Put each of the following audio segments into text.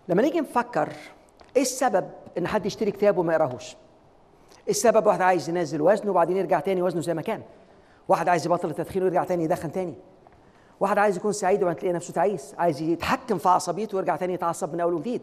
لما نيجي نفكر ايه السبب ان حد يشتري كتاب وما يقراهوش إيه السبب واحد عايز ينزل وزنه وبعدين يرجع تاني وزنه زي ما كان واحد عايز يبطل التدخين ويرجع تاني يدخن تاني واحد عايز يكون سعيد وبعدين تلاقي نفسه تعيس عايز يتحكم في عصبيته ويرجع تاني يتعصب من اول وجديد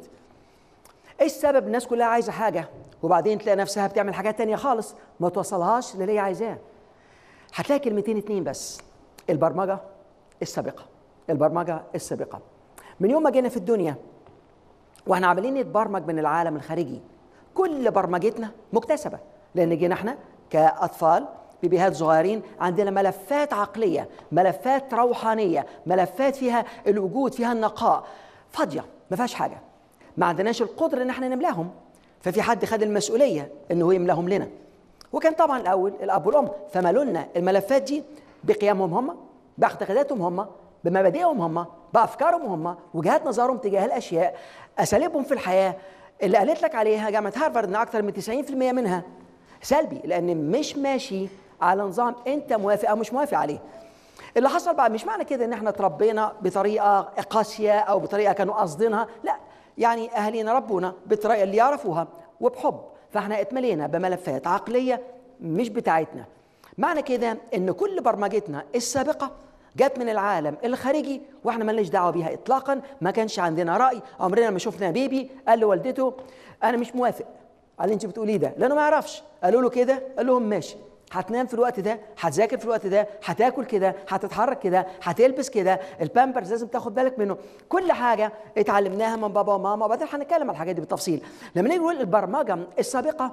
ايه السبب الناس كلها عايزه حاجه وبعدين تلاقي نفسها بتعمل حاجات تانية خالص ما توصلهاش للي هي عايزاه هتلاقي كلمتين اتنين بس البرمجه السابقه البرمجه السابقه من يوم ما جينا في الدنيا واحنا عمالين نتبرمج من العالم الخارجي كل برمجتنا مكتسبه لان جينا احنا كاطفال بيبيهات صغيرين عندنا ملفات عقليه ملفات روحانيه ملفات فيها الوجود فيها النقاء فاضيه ما فيهاش حاجه ما عندناش القدره ان احنا نملاهم ففي حد خد المسؤوليه انه هو يملاهم لنا وكان طبعا الاول الاب والام فمالوا لنا الملفات دي بقيمهم هم باعتقاداتهم هم بمبادئهم هم بافكارهم هم وجهات نظرهم تجاه الاشياء اساليبهم في الحياه اللي قالت لك عليها جامعه هارفارد ان اكثر من 90% منها سلبي لان مش ماشي على نظام انت موافق او مش موافق عليه اللي حصل بقى مش معنى كده ان احنا اتربينا بطريقه قاسيه او بطريقه كانوا قاصدينها لا يعني اهالينا ربونا بالطريقه اللي يعرفوها وبحب فاحنا اتملينا بملفات عقليه مش بتاعتنا معنى كده ان كل برمجتنا السابقه جت من العالم الخارجي واحنا مالناش دعوه بيها اطلاقا ما كانش عندنا راي عمرنا ما شفنا بيبي قال لوالدته انا مش موافق على اللي انت بتقوليه ده لانه ما يعرفش قالوا له كده قال لهم ماشي هتنام في الوقت ده هتذاكر في الوقت ده هتاكل كده هتتحرك كده هتلبس كده البامبرز لازم تاخد بالك منه كل حاجه اتعلمناها من بابا وماما وبعدين هنتكلم عن الحاجات دي بالتفصيل لما نيجي نقول البرمجه السابقه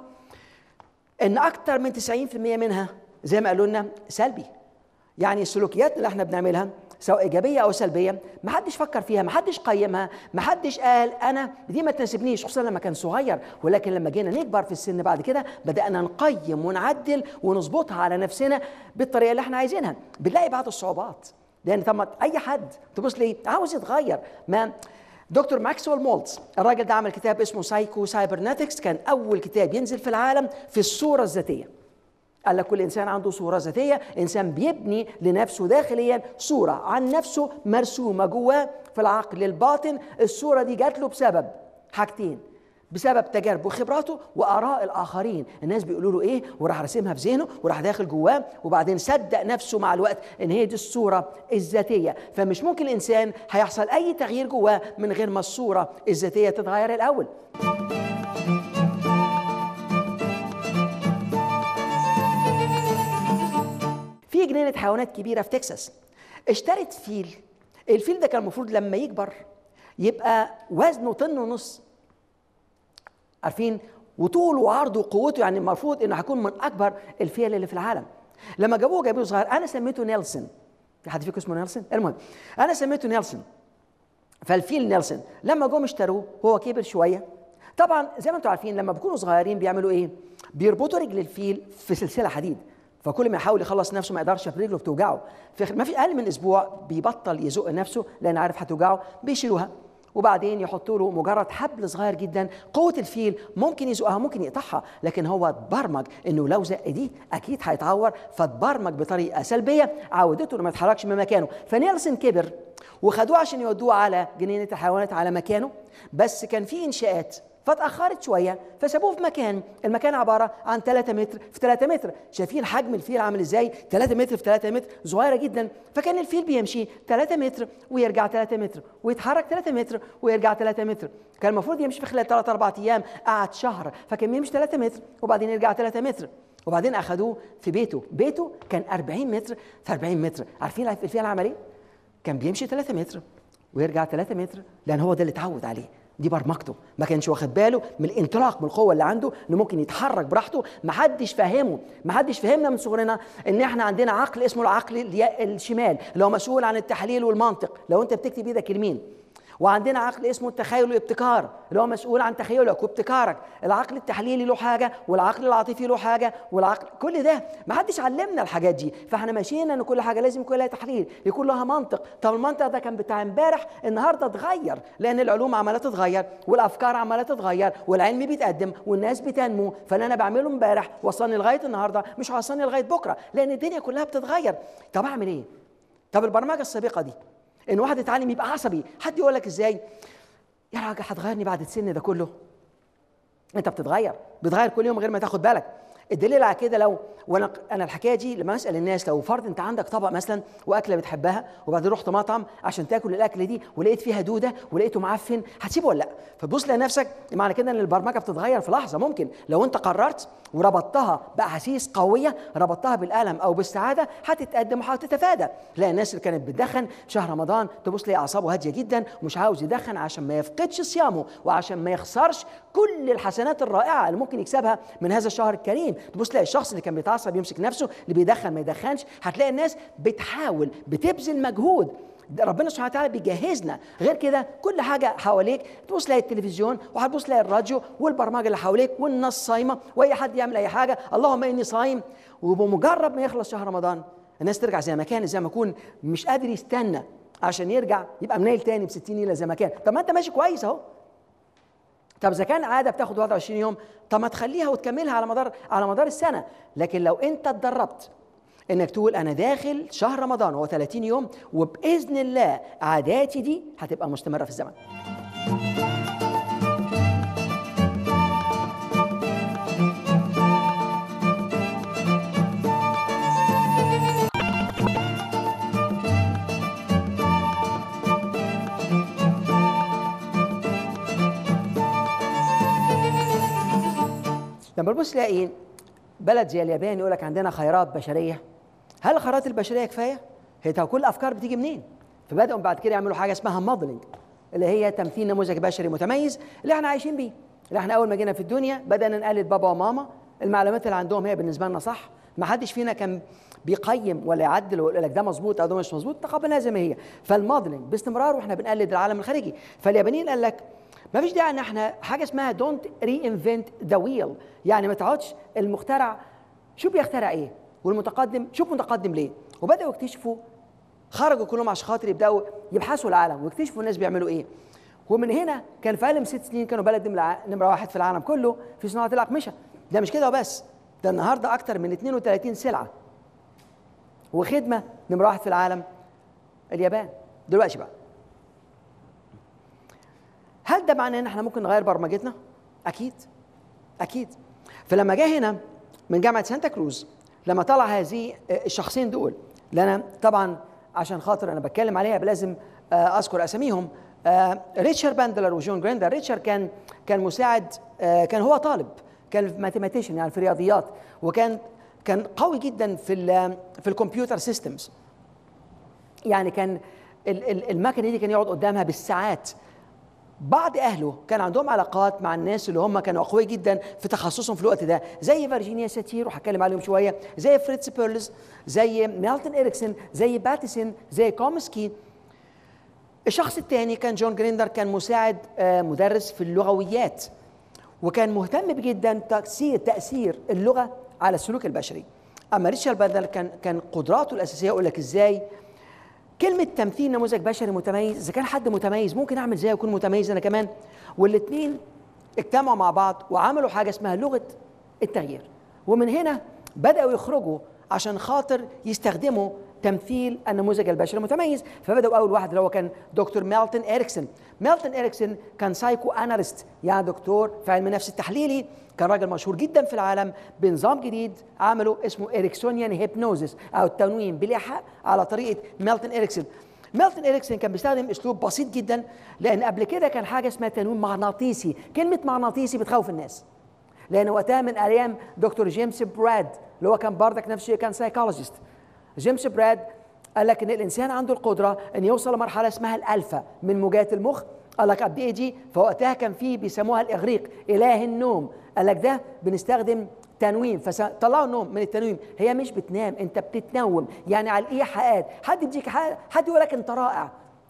ان اكتر من 90% منها زي ما قالوا لنا سلبي يعني السلوكيات اللي احنا بنعملها سواء ايجابيه او سلبيه ما حدش فكر فيها ما حدش قيمها ما حدش قال انا دي ما تناسبنيش خصوصا لما كان صغير ولكن لما جينا نكبر في السن بعد كده بدانا نقيم ونعدل ونظبطها على نفسنا بالطريقه اللي احنا عايزينها بنلاقي بعض الصعوبات لان طب اي حد تبص ليه عاوز يتغير ما دكتور ماكسويل مولتز الراجل ده عمل كتاب اسمه سايكو سايبرناتكس كان اول كتاب ينزل في العالم في الصوره الذاتيه قال لك كل انسان عنده صوره ذاتيه انسان بيبني لنفسه داخليا صوره عن نفسه مرسومه جواه في العقل الباطن الصوره دي جات له بسبب حاجتين بسبب تجاربه وخبراته واراء الاخرين الناس بيقولوا له ايه وراح راسمها في ذهنه وراح داخل جواه وبعدين صدق نفسه مع الوقت ان هي دي الصوره الذاتيه فمش ممكن الانسان هيحصل اي تغيير جواه من غير ما الصوره الذاتيه تتغير الاول في جنينة حيوانات كبيرة في تكساس اشترت فيل الفيل ده كان المفروض لما يكبر يبقى وزنه طن ونص عارفين وطوله وعرضه وقوته يعني المفروض انه هيكون من اكبر الفيل اللي في العالم لما جابوه جابوه صغير انا سميته نيلسون في حد فيكم اسمه نيلسون المهم انا سميته نيلسون فالفيل نيلسون لما جم اشتروه هو كبر شويه طبعا زي ما انتم عارفين لما بيكونوا صغيرين بيعملوا ايه بيربطوا رجل الفيل في سلسله حديد فكل ما يحاول يخلص نفسه ما يقدرش في رجله بتوجعه في ما في اقل من اسبوع بيبطل يزق نفسه لان عارف هتوجعه بيشيلوها وبعدين يحطوا له مجرد حبل صغير جدا قوه الفيل ممكن يزقها ممكن يقطعها لكن هو اتبرمج انه لو زق دي اكيد هيتعور فاتبرمج بطريقه سلبيه عودته انه ما يتحركش من مكانه فنيلسون كبر وخدوه عشان يودوه على جنينه الحيوانات على مكانه بس كان في انشاءات فاتأخرت شوية فسابوه في مكان المكان عبارة عن 3 متر في 3 متر شايفين حجم الفيل عامل ازاي 3 متر في 3 متر صغيرة جدا فكان الفيل بيمشي 3 متر ويرجع 3 متر ويتحرك 3 متر ويرجع 3 متر كان المفروض يمشي في خلال 3 4 ايام قعد شهر فكان بيمشي 3 متر وبعدين يرجع 3 متر وبعدين اخذوه في بيته بيته كان 40 متر في 40 متر عارفين الفيل عمل ايه كان بيمشي 3 متر ويرجع 3 متر لان هو ده اللي اتعود عليه دي برمجته ما كانش واخد باله من الانطلاق من القوه اللي عنده انه ممكن يتحرك براحته ما حدش فاهمه ما حدش فهمنا من صغرنا ان احنا عندنا عقل اسمه العقل الشمال اللي هو مسؤول عن التحليل والمنطق لو انت بتكتب ايدك اليمين وعندنا عقل اسمه التخيل والابتكار اللي هو مسؤول عن تخيلك وابتكارك العقل التحليلي له حاجه والعقل العاطفي له حاجه والعقل كل ده ما حدش علمنا الحاجات دي فاحنا ماشيين ان كل حاجه لازم يكون لها تحليل يكون لها منطق طب المنطق ده كان بتاع امبارح النهارده اتغير لان العلوم عماله تتغير والافكار عماله تتغير والعلم بيتقدم والناس بتنمو فاللي انا بعمله امبارح وصلني لغايه النهارده مش هيوصلني لغايه بكره لان الدنيا كلها بتتغير طب اعمل ايه طب البرمجه السابقه دي ان واحد يتعلم يبقى عصبي حد يقول لك ازاي يا راجل هتغيرني بعد السن ده كله انت بتتغير بتغير كل يوم غير ما تاخد بالك الدليل على كده لو وانا انا الحكايه دي لما اسال الناس لو فرض انت عندك طبق مثلا واكله بتحبها وبعدين رحت مطعم عشان تاكل الاكله دي ولقيت فيها دوده ولقيته معفن هتسيبه ولا لا؟ فتبص لنفسك معنى كده ان البرمجه بتتغير في لحظه ممكن لو انت قررت وربطتها باحاسيس قويه ربطتها بالالم او بالسعاده هتتقدم وهتتفادى تلاقي الناس اللي كانت بتدخن شهر رمضان تبص تلاقي اعصابه هاديه جدا ومش عاوز يدخن عشان ما يفقدش صيامه وعشان ما يخسرش كل الحسنات الرائعه اللي ممكن يكسبها من هذا الشهر الكريم تبص تلاقي الشخص اللي كان بيتعصب يمسك نفسه اللي بيدخن ما يدخنش هتلاقي الناس بتحاول بتبذل مجهود ده ربنا سبحانه وتعالى بيجهزنا غير كده كل حاجه حواليك تبص تلاقي التلفزيون وهتبص تلاقي الراديو والبرمجه اللي حواليك والناس صايمه واي حد يعمل اي حاجه اللهم اني صايم وبمجرد ما يخلص شهر رمضان الناس ترجع زي ما كان زي ما يكون مش قادر يستنى عشان يرجع يبقى منيل تاني ب 60 نيله زي ما كان طب ما انت ماشي كويس اهو طب اذا كان عاده بتاخد 21 يوم طب ما تخليها وتكملها على مدار على مدار السنه لكن لو انت اتدربت انك تقول انا داخل شهر رمضان هو 30 يوم وباذن الله عاداتي دي هتبقى مستمره في الزمن لما تبص تلاقي بلد زي اليابان يقول لك عندنا خيرات بشريه هل الخيرات البشريه كفايه؟ هي كل الافكار بتيجي منين؟ فبداوا بعد كده يعملوا حاجه اسمها موديلنج اللي هي تمثيل نموذج بشري متميز اللي احنا عايشين بيه اللي احنا اول ما جينا في الدنيا بدانا نقلد بابا وماما المعلومات اللي عندهم هي بالنسبه لنا صح ما حدش فينا كان بيقيم ولا يعدل ويقول لك ده مظبوط او ده مش مظبوط تقبلناها زي ما هي فالموديلنج باستمرار واحنا بنقلد العالم الخارجي فاليابانيين قال لك ما فيش داعي ان احنا حاجه اسمها دونت ري انفنت ذا ويل يعني ما تقعدش المخترع شو بيخترع ايه والمتقدم شوف متقدم ليه وبداوا يكتشفوا خرجوا كلهم عشان خاطر يبداوا يبحثوا العالم ويكتشفوا الناس بيعملوا ايه ومن هنا كان في اقل من ست سنين كانوا بلد نمره واحد في العالم كله في صناعه الاقمشه ده مش كده وبس ده النهارده اكتر من 32 سلعه وخدمه نمره واحد في العالم اليابان دلوقتي بقى هل ده معناه ان احنا ممكن نغير برمجتنا؟ اكيد اكيد فلما جه هنا من جامعه سانتا كروز لما طلع هذه الشخصين دول اللي انا طبعا عشان خاطر انا بتكلم عليها لازم اذكر اساميهم ريتشارد باندلر وجون جريندر ريتشارد كان كان مساعد كان هو طالب كان ماثيماتيشن يعني في الرياضيات وكان كان قوي جدا في ال في الكمبيوتر سيستمز يعني كان المكنه دي كان يقعد قدامها بالساعات بعض اهله كان عندهم علاقات مع الناس اللي هم كانوا اقوياء جدا في تخصصهم في الوقت ده زي فيرجينيا ساتير وهتكلم عليهم شويه زي فريتز بيرلز زي ميلتون اريكسون زي باتيسون زي كومسكي الشخص الثاني كان جون جريندر كان مساعد مدرس في اللغويات وكان مهتم جدا تاثير تاثير اللغه على السلوك البشري اما ريتشارد باندل كان كان قدراته الاساسيه اقول لك ازاي كلمة تمثيل نموذج بشري متميز إذا كان حد متميز ممكن أعمل زيه وأكون متميز أنا كمان والاثنين اجتمعوا مع بعض وعملوا حاجة اسمها لغة التغيير ومن هنا بدأوا يخرجوا عشان خاطر يستخدموا تمثيل النموذج البشري المتميز فبدأوا أول واحد اللي هو كان دكتور ميلتون إريكسون ميلتون إريكسون كان سايكو أناليست يعني دكتور في علم النفس التحليلي كان راجل مشهور جدا في العالم بنظام جديد عمله اسمه إريكسونيان هيبنوزيس أو التنويم بالإيحاء على طريقة ميلتون إريكسون ميلتون إريكسون كان بيستخدم أسلوب بسيط جدا لأن قبل كده كان حاجة اسمها تنويم مغناطيسي كلمة مغناطيسي بتخوف الناس لأن وقتها من أيام دكتور جيمس براد اللي هو كان بردك نفس الشيء كان سايكولوجيست جيمس براد قال لك ان الانسان عنده القدره ان يوصل لمرحله اسمها الالفا من موجات المخ قال لك قد ايه دي فوقتها كان في بيسموها الاغريق اله النوم قال لك ده بنستخدم تنويم فطلعوا النوم من التنويم هي مش بتنام انت بتتنوم يعني على الايحاءات حد يديك حد, حد يقول لك انت رائع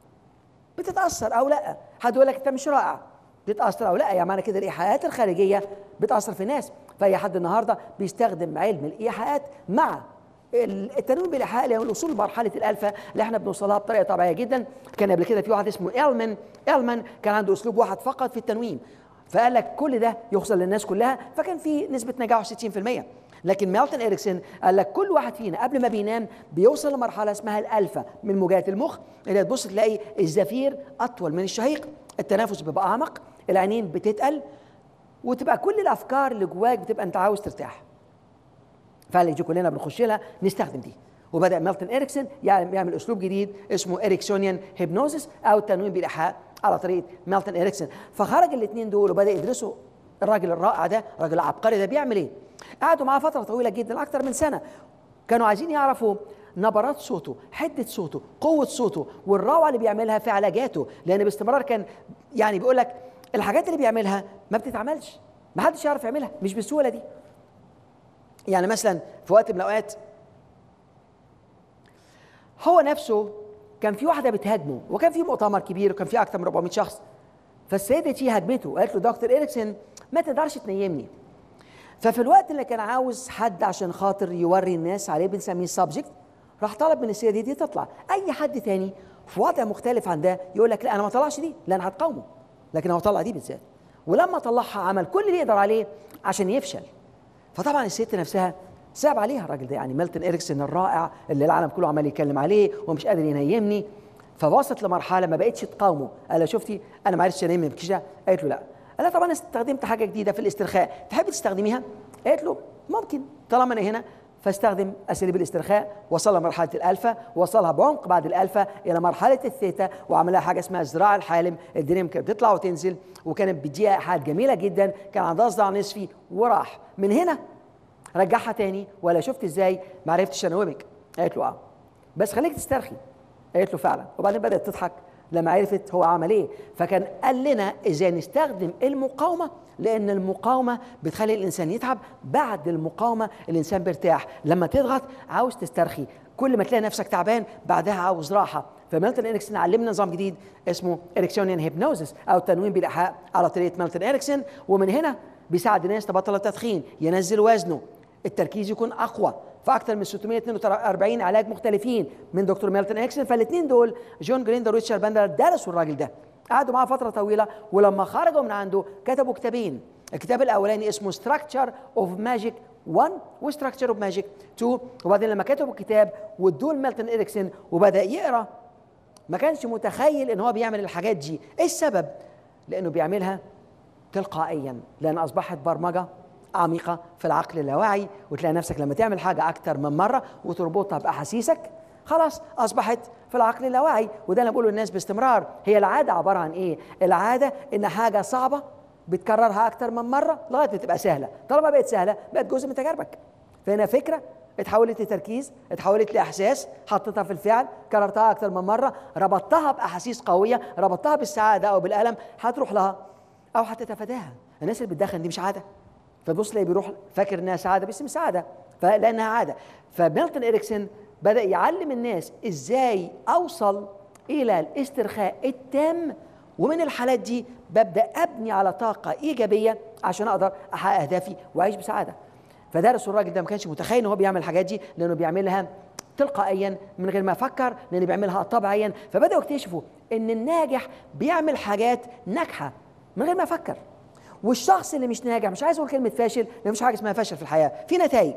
بتتاثر او لا حد يقول لك انت مش رائع بتتاثر او لا يعني معنى كده الايحاءات الخارجيه بتاثر في الناس فاي حد النهارده بيستخدم علم الايحاءات مع التنويم بالايحاء اللي هو الوصول لمرحله الالفا اللي احنا بنوصلها بطريقه طبيعيه جدا كان قبل كده في واحد اسمه ايلمان ايلمان كان عنده اسلوب واحد فقط في التنويم فقال لك كل ده يوصل للناس كلها فكان في نسبه نجاح 60% لكن ميلتون اريكسون قال لك كل واحد فينا قبل ما بينام بيوصل لمرحله اسمها الالفا من موجات المخ اللي تبص تلاقي الزفير اطول من الشهيق التنفس بيبقى اعمق العينين بتتقل وتبقى كل الافكار اللي جواك بتبقى انت عاوز ترتاح فاللي كلنا بنخش لها نستخدم دي وبدا ميلتون اريكسون يعمل اسلوب جديد اسمه اريكسونيان هيبنوزيس او التنويم بالايحاء على طريقه ميلتون اريكسون فخرج الاثنين دول وبدا يدرسوا الراجل الرائع ده الراجل العبقري ده بيعمل ايه قعدوا معاه فتره طويله جدا اكثر من سنه كانوا عايزين يعرفوا نبرات صوته حده صوته قوه صوته والروعه اللي بيعملها في علاجاته لان باستمرار كان يعني بيقول لك الحاجات اللي بيعملها ما بتتعملش ما حدش يعرف يعملها مش بالسهوله دي يعني مثلا في وقت من الاوقات هو نفسه كان في واحده بتهاجمه وكان في مؤتمر كبير وكان في اكثر من 400 شخص فالسيده دي هاجمته قالت له دكتور اريكسن ما تقدرش تنيمني ففي الوقت اللي كان عاوز حد عشان خاطر يوري الناس عليه بنسميه سبجكت راح طلب من السيده دي, دي تطلع اي حد تاني في وضع مختلف عن ده يقول لك لا انا ما طلعش دي لا انا هتقاومه لكن هو طلع دي بالذات ولما طلعها عمل كل اللي يقدر عليه عشان يفشل فطبعا الست نفسها صعب عليها الراجل ده يعني ميلتون اريكسون الرائع اللي العالم كله عمال يتكلم عليه ومش قادر ينيمني فوصلت لمرحله ما بقتش تقاومه قال شفتي انا ما عرفتش انام كده قالت له لا قال لها طب انا استخدمت حاجه جديده في الاسترخاء تحبي تستخدميها قالت له ممكن طالما انا هنا فاستخدم اساليب الاسترخاء وصلها مرحله الالفا وصلها بعمق بعد الالفا الى مرحله الثيتا وعمل لها حاجه اسمها زراع الحالم الدنيا كانت بتطلع وتنزل وكانت بتجيها حاجات جميله جدا كان عندها صداع نصفي وراح من هنا رجعها تاني ولا شفت ازاي ما عرفتش انومك قالت له اه بس خليك تسترخي قالت له فعلا وبعدين بدات تضحك لما عرفت هو عمل ايه فكان قال لنا ازاي نستخدم المقاومه لان المقاومه بتخلي الانسان يتعب بعد المقاومه الانسان بيرتاح لما تضغط عاوز تسترخي كل ما تلاقي نفسك تعبان بعدها عاوز راحه فميلتون اريكسون علمنا نظام جديد اسمه اريكسونيان هيبنوزس او التنويم بالايحاء على طريقه ميلتون اريكسون ومن هنا بيساعد الناس تبطل التدخين ينزل وزنه التركيز يكون اقوى في اكثر من 642 علاج مختلفين من دكتور ميلتون اكسن فالاثنين دول جون جريندر وريتشارد باندر درسوا الراجل ده قعدوا معاه فتره طويله ولما خرجوا من عنده كتبوا كتابين الكتاب الاولاني اسمه ستراكشر اوف ماجيك 1 وستراكشر اوف ماجيك 2 وبعدين لما كتبوا الكتاب وادوه لميلتون اريكسن وبدا يقرا ما كانش متخيل ان هو بيعمل الحاجات دي ايه السبب لانه بيعملها تلقائيا لان اصبحت برمجه عميقة في العقل اللاواعي وتلاقي نفسك لما تعمل حاجة أكتر من مرة وتربطها بأحاسيسك خلاص أصبحت في العقل اللاواعي وده أنا بقوله للناس باستمرار هي العادة عبارة عن إيه؟ العادة إن حاجة صعبة بتكررها أكتر من مرة لغاية ما تبقى سهلة طالما بقت سهلة بقت جزء من تجاربك فهنا فكرة اتحولت لتركيز اتحولت لإحساس حطيتها في الفعل كررتها أكتر من مرة ربطتها بأحاسيس قوية ربطتها بالسعادة أو بالألم هتروح لها أو هتتفاداها الناس اللي بتدخن دي مش عادة فتبص تلاقي بيروح فاكر انها سعاده بس مش سعاده فلانها عاده فميلتون اريكسون بدا يعلم الناس ازاي اوصل الى الاسترخاء التام ومن الحالات دي ببدا ابني على طاقه ايجابيه عشان اقدر احقق اهدافي واعيش بسعاده فدرسوا الراجل ده ما كانش متخيل ان هو بيعمل الحاجات دي لانه بيعملها تلقائيا من غير ما يفكر لانه بيعملها طبيعيا فبداوا يكتشفوا ان الناجح بيعمل حاجات ناجحه من غير ما يفكر والشخص اللي مش ناجح مش عايز اقول كلمه فاشل لان مفيش حاجه اسمها فشل في الحياه في نتائج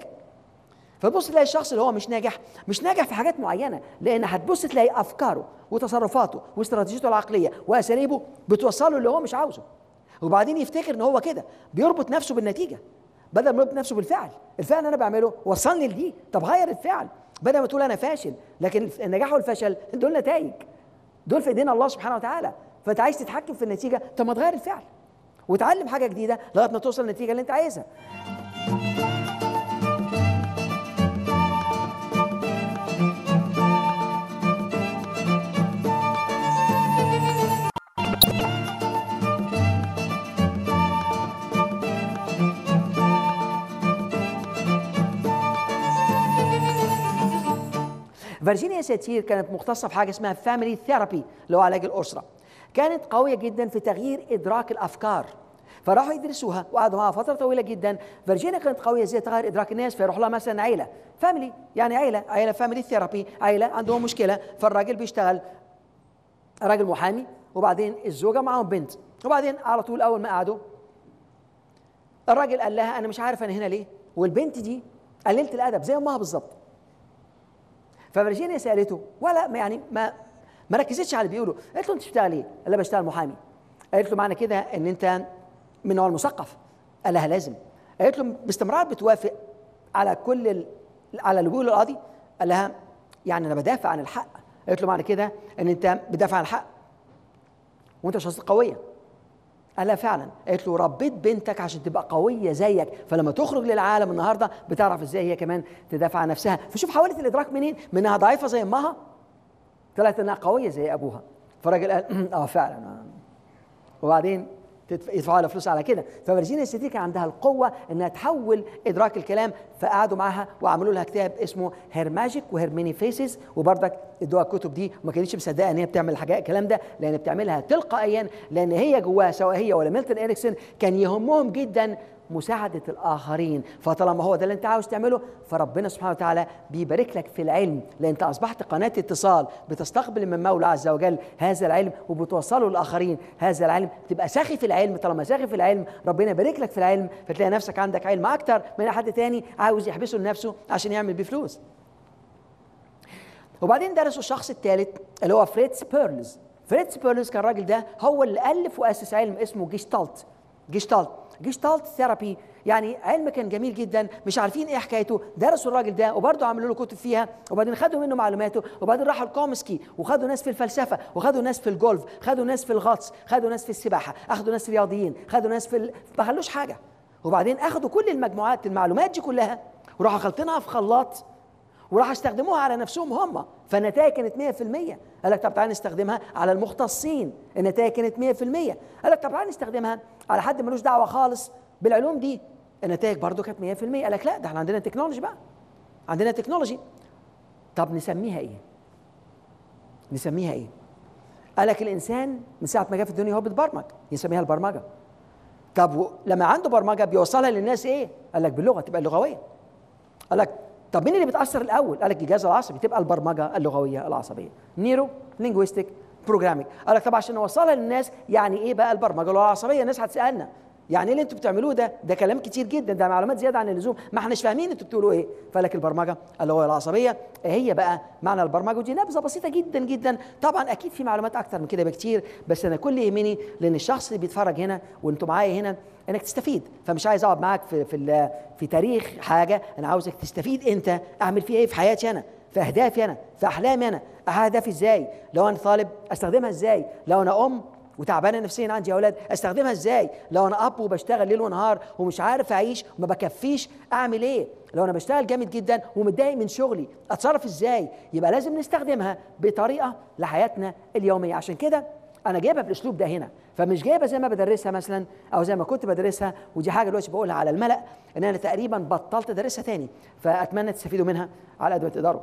فتبص تلاقي الشخص اللي هو مش ناجح مش ناجح في حاجات معينه لان هتبص تلاقي افكاره وتصرفاته واستراتيجيته العقليه واساليبه بتوصله اللي هو مش عاوزه وبعدين يفتكر ان هو كده بيربط نفسه بالنتيجه بدل ما يربط نفسه بالفعل الفعل اللي انا بعمله وصلني لدي طب غير الفعل بدل ما تقول انا فاشل لكن النجاح والفشل دول نتائج دول في ايدينا الله سبحانه وتعالى فانت عايز تتحكم في النتيجه طب ما تغير الفعل وتعلم حاجه جديده لغايه ما توصل للنتيجه اللي انت عايزها فيرجينيا ساتير كانت مختصه في حاجه اسمها فاميلي ثيرابي اللي هو علاج الاسره كانت قوية جدا في تغيير إدراك الأفكار فراحوا يدرسوها وقعدوا معاها فترة طويلة جدا فيرجينيا كانت قوية ازاي تغير إدراك الناس فيروح لها مثلا عيلة فاميلي يعني عيلة عيلة فاميلي ثيرابي عيلة عندهم مشكلة فالراجل بيشتغل راجل محامي وبعدين الزوجة معاهم بنت وبعدين على طول أول ما قعدوا الراجل قال لها أنا مش عارف أنا هنا ليه والبنت دي قللت الأدب زي أمها بالظبط ففيرجينيا سألته ولا يعني ما ما ركزتش على اللي بيقوله قالت له انت بتشتغل ايه؟ قال لها بشتغل محامي قالت له معنى كده ان انت من نوع المثقف قال لها لازم قالت له باستمرار بتوافق على كل ال... على اللي بيقوله القاضي قال لها يعني انا بدافع عن الحق قالت له معنى كده ان انت بتدافع عن الحق وانت شخصيه قويه قال لها فعلا قالت له ربيت بنتك عشان تبقى قويه زيك فلما تخرج للعالم النهارده بتعرف ازاي هي كمان تدافع عن نفسها فشوف حاولت الادراك منين من انها ضعيفه زي امها طلعت انها قويه زي ابوها فالراجل قال اه فعلا آه. وبعدين يدفعوا لها فلوس على كده ففيرجينيا الستي كان عندها القوه انها تحول ادراك الكلام فقعدوا معاها وعملوا لها كتاب اسمه هير ماجيك وهير ميني فيسز وبرضك ادوها الكتب دي وما كانتش مصدقه ان هي بتعمل الحاجات الكلام ده لان بتعملها تلقائيا لان هي جواها سواء هي ولا ميلتون اريكسون كان يهمهم جدا مساعدة الآخرين فطالما هو ده اللي أنت عاوز تعمله فربنا سبحانه وتعالى بيبارك لك في العلم لأن أنت أصبحت قناة اتصال بتستقبل من مولى عز وجل هذا العلم وبتوصله للآخرين هذا العلم تبقى ساخي في العلم طالما ساخي في العلم ربنا يبارك لك في العلم فتلاقي نفسك عندك علم أكتر من حد تاني عاوز يحبسه لنفسه عشان يعمل بيه فلوس وبعدين درسوا الشخص الثالث اللي هو فريتز بيرلز فريتز بيرلز كان الراجل ده هو اللي ألف وأسس علم اسمه جيشتالت جيشتالت جيشتالت ثيرابي يعني علم كان جميل جدا مش عارفين ايه حكايته درسوا الراجل ده وبرضه عملوا له كتب فيها وبعدين خدوا منه معلوماته وبعدين راحوا الكومسكي وخدوا ناس في الفلسفه وخدوا ناس في الجولف خدوا ناس في الغطس خدوا ناس في السباحه اخدوا ناس في الرياضيين خدوا ناس في ال... ما خلوش حاجه وبعدين اخدوا كل المجموعات المعلومات دي كلها وراحوا خلطينها في خلاط وراح استخدموها على نفسهم هم فالنتائج كانت 100% قال لك طب تعالى نستخدمها على المختصين النتائج كانت 100% قال لك طب تعالى نستخدمها على حد ملوش دعوه خالص بالعلوم دي النتائج برضو كانت 100% قال لك لا ده احنا عندنا تكنولوجي بقى عندنا تكنولوجي طب نسميها ايه نسميها ايه قال لك الانسان من ساعه ما جه في الدنيا هو بيتبرمج يسميها البرمجه طب لما عنده برمجه بيوصلها للناس ايه قال لك باللغه تبقى اللغويه قال لك طب مين اللي بيتاثر الاول قال لك الجهاز العصبي تبقى البرمجه اللغويه العصبيه نيرو لينجويستيك بروجرامينج قال لك طب عشان نوصلها للناس يعني ايه بقى البرمجه العصبيه الناس هتسالنا يعني ايه اللي انتوا بتعملوه ده ده كلام كتير جدا ده معلومات زياده عن اللزوم ما احناش فاهمين انتوا بتقولوا ايه فلك البرمجه اللغويه العصبيه هي بقى معنى البرمجه ودي نبذه بسيطه جدا جدا طبعا اكيد في معلومات اكتر من كده بكتير بس انا كل يهمني لان الشخص اللي بيتفرج هنا وانتوا معايا هنا انك تستفيد فمش عايز اقعد معاك في في في تاريخ حاجه انا عاوزك تستفيد انت اعمل فيها ايه في حياتي انا في اهدافي انا في احلامي انا اهدافي ازاي لو انا طالب استخدمها ازاي لو انا ام وتعبانه نفسيا عندي اولاد استخدمها ازاي لو انا اب وبشتغل ليل ونهار ومش عارف اعيش وما بكفيش اعمل ايه لو انا بشتغل جامد جدا ومتضايق من شغلي اتصرف ازاي يبقى لازم نستخدمها بطريقه لحياتنا اليوميه عشان كده انا جايبها بالاسلوب ده هنا فمش جايبها زي ما بدرسها مثلا او زي ما كنت بدرسها ودي حاجه دلوقتي بقولها على الملا ان انا تقريبا بطلت ادرسها تاني فاتمنى تستفيدوا منها على قد ما تقدروا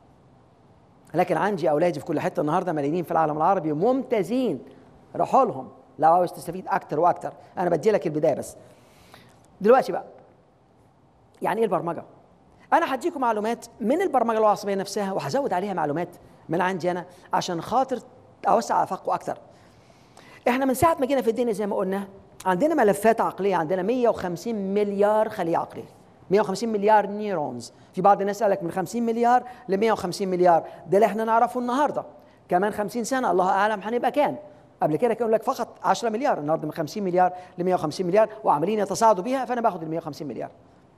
لكن عندي اولادي في كل حته النهارده ملايين في العالم العربي ممتازين روحوا لهم لو عاوز تستفيد اكتر واكتر انا بدي لك البدايه بس دلوقتي بقى يعني ايه البرمجه انا هديكم معلومات من البرمجه العصبيه نفسها وهزود عليها معلومات من عندي انا عشان خاطر اوسع افاقكم اكتر احنا من ساعه ما جينا في الدنيا زي ما قلنا عندنا ملفات عقليه عندنا 150 مليار خليه عقليه 150 مليار نيورونز في بعض الناس قال لك من 50 مليار ل 150 مليار ده اللي احنا نعرفه النهارده كمان 50 سنه الله اعلم هنبقى كام قبل كده كانوا لك فقط 10 مليار النهارده من 50 مليار ل 150 مليار وعمالين يتصاعدوا بيها فانا باخد ال 150 مليار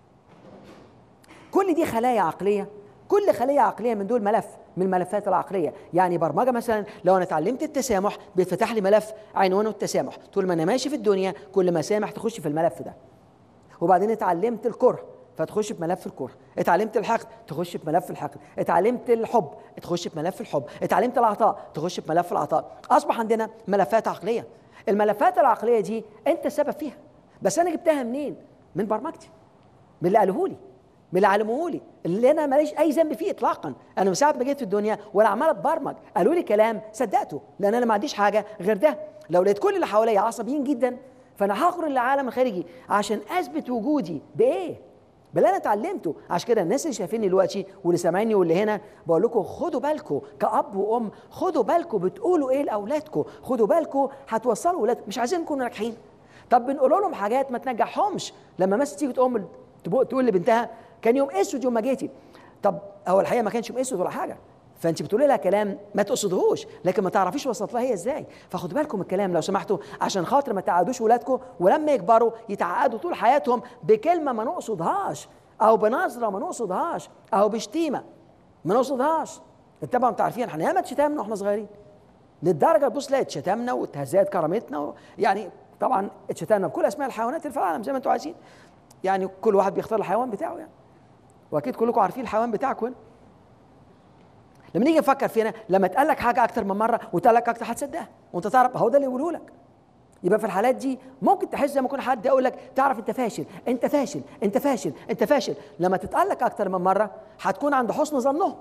كل دي خلايا عقليه كل خليه عقليه من دول ملف من الملفات العقليه يعني برمجه مثلا لو انا اتعلمت التسامح بيتفتح لي ملف عنوانه التسامح طول ما انا ماشي في الدنيا كل ما سامح تخش في الملف ده وبعدين اتعلمت الكره فتخش في ملف الكره اتعلمت الحقد تخش في ملف الحقد اتعلمت الحب تخش في ملف الحب اتعلمت العطاء تخش في ملف العطاء اصبح عندنا ملفات عقليه الملفات العقليه دي انت السبب فيها بس انا جبتها منين من برمجتي من اللي قالوه لي من اللي علموه لي اللي انا ماليش اي ذنب فيه اطلاقا انا من ساعه ما جيت في الدنيا وانا عمال اتبرمج قالوا لي كلام صدقته لان انا ما عنديش حاجه غير ده لو لقيت كل اللي حواليا عصبيين جدا فانا هخرج للعالم الخارجي عشان اثبت وجودي بايه باللي انا اتعلمته عشان كده الناس اللي شايفيني دلوقتي واللي سامعيني واللي هنا بقول لكم خدوا بالكم كاب وام خدوا بالكم بتقولوا ايه لاولادكم خدوا بالكم هتوصلوا اولادكم مش عايزين نكونوا ناجحين طب بنقول لهم حاجات ما تنجحهمش لما مثلا تيجي تقوم تقول لبنتها كان يوم اسود يوم ما جيتي طب هو الحقيقه ما كانش يوم اسود ولا حاجه فانت بتقولي لها كلام ما تقصدهوش لكن ما تعرفيش وصلت لها هي ازاي فخدوا بالكم الكلام لو سمحتوا عشان خاطر ما تعقدوش ولادكم ولما يكبروا يتعقدوا طول حياتهم بكلمه ما نقصدهاش او بنظره ما نقصدهاش او بشتيمه ما نقصدهاش انت طبعا انتوا عارفين احنا ياما اتشتمنا واحنا صغيرين للدرجه تبص لا اتشتمنا واتهزت كرامتنا و... يعني طبعا اتشتمنا بكل اسماء الحيوانات اللي في العالم زي ما انتوا عايزين يعني كل واحد بيختار الحيوان بتاعه يعني واكيد كلكم عارفين الحيوان بتاعكم هنا لما نيجي نفكر فينا لما تقال لك حاجه اكتر من مره وتقال لك اكتر هتصدقها وانت تعرف هو ده اللي يقوله لك يبقى في الحالات دي ممكن تحس زي ما يكون حد يقول لك تعرف انت فاشل انت فاشل انت فاشل انت فاشل لما تتقال لك اكتر من مره هتكون عند حسن ظنهم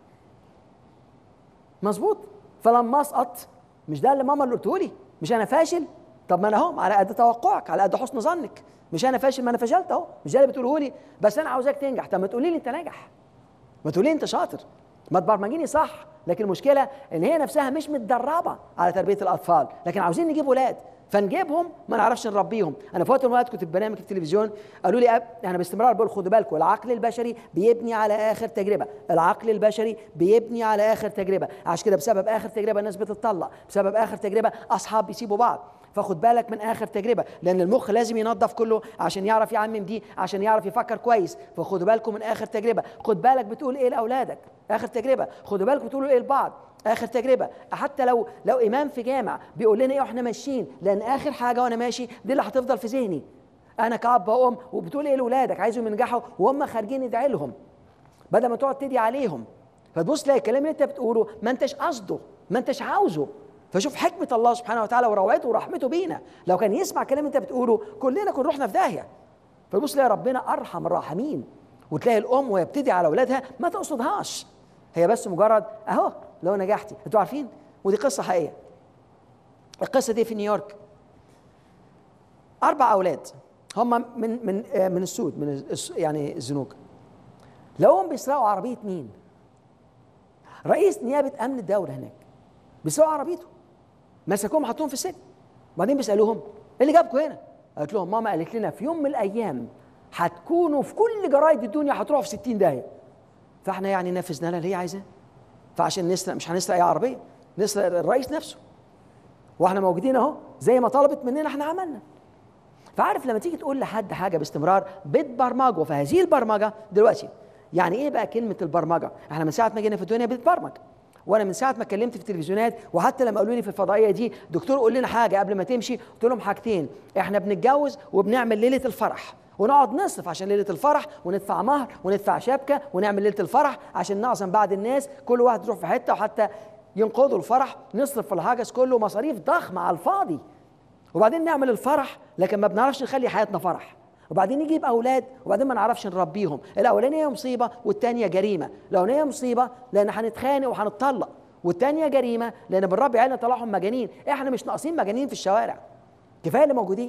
مظبوط فلما اسقط مش ده اللي ماما اللي قلته لي مش انا فاشل طب ما انا اهو على قد توقعك على قد حسن ظنك مش انا فاشل ما انا فشلت اهو مش ده اللي بتقوله لي بس انا عاوزاك تنجح طب ما تقولي لي انت ناجح ما تقولي لي انت شاطر ما تبرمجيني صح لكن المشكله ان هي نفسها مش متدربه على تربيه الاطفال لكن عاوزين نجيب ولاد فنجيبهم ما نعرفش نربيهم انا في وقت من الوقت كنت في برنامج التلفزيون قالوا لي أب انا باستمرار بقول خدوا بالكم العقل البشري بيبني على اخر تجربه العقل البشري بيبني على اخر تجربه عشان كده بسبب اخر تجربه الناس بتطلق بسبب اخر تجربه اصحاب بيسيبوا بعض فخد بالك من اخر تجربه لان المخ لازم ينظف كله عشان يعرف يعمم دي عشان يعرف يفكر كويس فخدوا بالكم من اخر تجربه خد بالك بتقول ايه لاولادك اخر تجربه خدوا بالكم بتقولوا ايه لبعض اخر تجربه حتى لو لو امام في جامع بيقول لنا ايه واحنا ماشيين لان اخر حاجه وانا ماشي دي اللي هتفضل في ذهني انا كاب وام وبتقول ايه لاولادك عايزهم ينجحوا وهم خارجين ادعي لهم بدل ما تقعد تدعي عليهم فتبص تلاقي الكلام اللي انت بتقوله ما انتش قصده ما انتش عاوزه فشوف حكمة الله سبحانه وتعالى وروعته ورحمته بينا لو كان يسمع كلام انت بتقوله كلنا كنا رحنا في داهية فتبص تلاقي ربنا أرحم الراحمين وتلاقي الأم وهي بتدعي على أولادها ما تقصدهاش هي بس مجرد أهو لو نجحتي انتوا عارفين ودي قصة حقيقية القصة دي في نيويورك أربع أولاد هم من من من السود من يعني الزنوج لقوهم بيسرقوا عربية مين؟ رئيس نيابة أمن الدولة هناك بيسرقوا عربيته مسكوهم حطوهم في السجن وبعدين بيسالوهم ايه اللي جابكم هنا؟ قالت لهم ماما قالت لنا في يوم من الايام هتكونوا في كل جرايد الدنيا هتروحوا في 60 داهيه فاحنا يعني نفذنا لها اللي هي عايزاه فعشان نسرق مش هنسرق اي عربيه نسرق الرئيس نفسه واحنا موجودين اهو زي ما طلبت مننا احنا عملنا فعارف لما تيجي تقول لحد حاجه باستمرار بتبرمجه فهذه البرمجه دلوقتي يعني ايه بقى كلمه البرمجه؟ احنا من ساعه ما جينا في الدنيا بنتبرمج وانا من ساعه ما اتكلمت في التلفزيونات وحتى لما قالوا لي في الفضائيه دي دكتور قول لنا حاجه قبل ما تمشي قلت لهم حاجتين احنا بنتجوز وبنعمل ليله الفرح ونقعد نصرف عشان ليله الفرح وندفع مهر وندفع شبكه ونعمل ليله الفرح عشان نعزم بعض الناس كل واحد يروح في حته وحتى ينقضوا الفرح نصرف في الهجس كله مصاريف ضخمه على الفاضي وبعدين نعمل الفرح لكن ما بنعرفش نخلي حياتنا فرح وبعدين نجيب اولاد وبعدين ما نعرفش نربيهم الاولانيه مصيبه والثانيه جريمه الاولانيه مصيبه لان هنتخانق وهنتطلق والثانيه جريمه لان بنربي عيالنا طلعهم مجانين احنا مش ناقصين مجانين في الشوارع كفايه اللي موجودين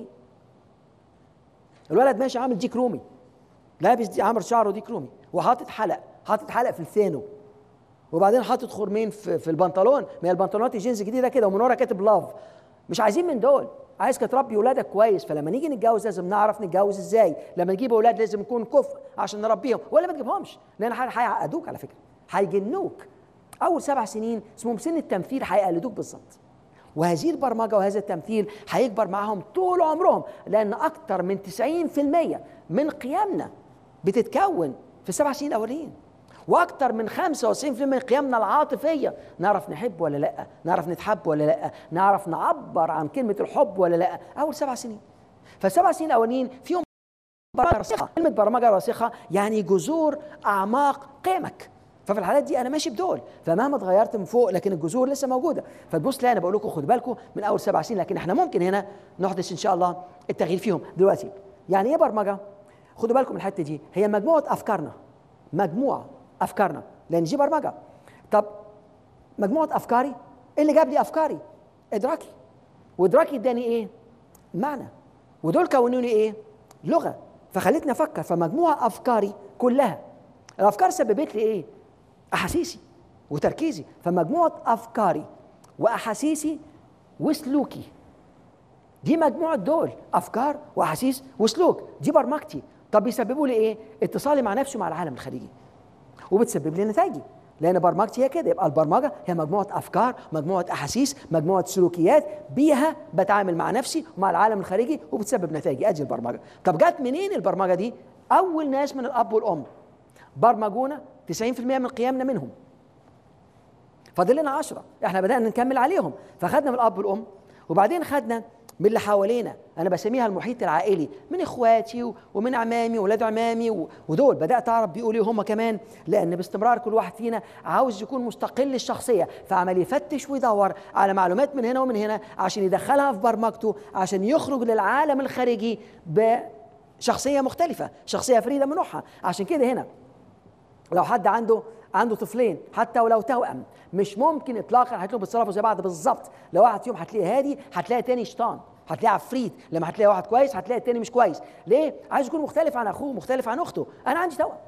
الولد ماشي عامل ديك رومي لابس دي عامل شعره ديك رومي وحاطط حلق حاطط حلق في لسانه وبعدين حاطط خرمين في, في البنطلون ما هي البنطلونات الجينز الجديده كده ومن ورا كاتب لاف مش عايزين من دول عايزك تربي ولادك كويس فلما نيجي نتجوز لازم نعرف نتجوز ازاي لما نجيب اولاد لازم نكون كفء عشان نربيهم ولا ما تجيبهمش لان هيعقدوك على فكره هيجنوك اول سبع سنين اسمهم سن التمثيل هيقلدوك بالظبط وهذه البرمجه وهذا التمثيل هيكبر معاهم طول عمرهم لان اكثر من 90% من قيمنا بتتكون في السبع سنين الاولين واكثر من 95% من قيمنا العاطفيه نعرف نحب ولا لا نعرف نتحب ولا لا نعرف نعبر عن كلمه الحب ولا لا اول سبع سنين فالسبع سنين الاولين فيهم برمجه راسخه كلمه برمجه راسخه يعني جذور اعماق قيمك ففي الحالات دي انا ماشي بدول فمهما اتغيرت من فوق لكن الجذور لسه موجوده فتبص لا انا بقول لكم خدوا بالكم من اول سبع سنين لكن احنا ممكن هنا نحدث ان شاء الله التغيير فيهم دلوقتي يعني ايه برمجه خدوا بالكم من الحته دي هي مجموعه افكارنا مجموعه افكارنا لان دي برمجه طب مجموعه افكاري ايه اللي جاب لي افكاري ادراكي وادراكي اداني ايه معنى ودول كونوني ايه لغه فخلتني افكر فمجموعه افكاري كلها الافكار سببت لي ايه احاسيسي وتركيزي فمجموعه افكاري واحاسيسي وسلوكي دي مجموعه دول افكار واحاسيس وسلوك دي برمجتي طب بيسببوا لي ايه اتصالي مع نفسي ومع العالم الخارجي وبتسبب لي نتائجي لان برمجتي هي كده يبقى البرمجه هي مجموعه افكار مجموعه احاسيس مجموعه سلوكيات بيها بتعامل مع نفسي ومع العالم الخارجي وبتسبب نتائج ادي البرمجه طب جت منين البرمجه دي اول ناس من الاب والام برمجونا 90% من قيامنا منهم فاضل لنا 10 احنا بدانا نكمل عليهم فخدنا من الاب والام وبعدين خدنا من اللي حوالينا انا بسميها المحيط العائلي من اخواتي ومن عمامي واولاد عمامي ودول بدات اعرف بيقولوا ايه هم كمان لان باستمرار كل واحد فينا عاوز يكون مستقل الشخصيه فعمال يفتش ويدور على معلومات من هنا ومن هنا عشان يدخلها في برمجته عشان يخرج للعالم الخارجي بشخصيه مختلفه شخصيه فريده من نوعها عشان كده هنا لو حد عنده عنده طفلين حتى ولو توأم مش ممكن اطلاقا هتلاقيهم بيتصرفوا زي بعض بالظبط لو واحد فيهم هتلاقيه هادي هتلاقي تاني شيطان هتلاقي عفريت لما هتلاقي واحد كويس هتلاقي التاني مش كويس ليه عايز يكون مختلف عن اخوه مختلف عن اخته انا عندي توأم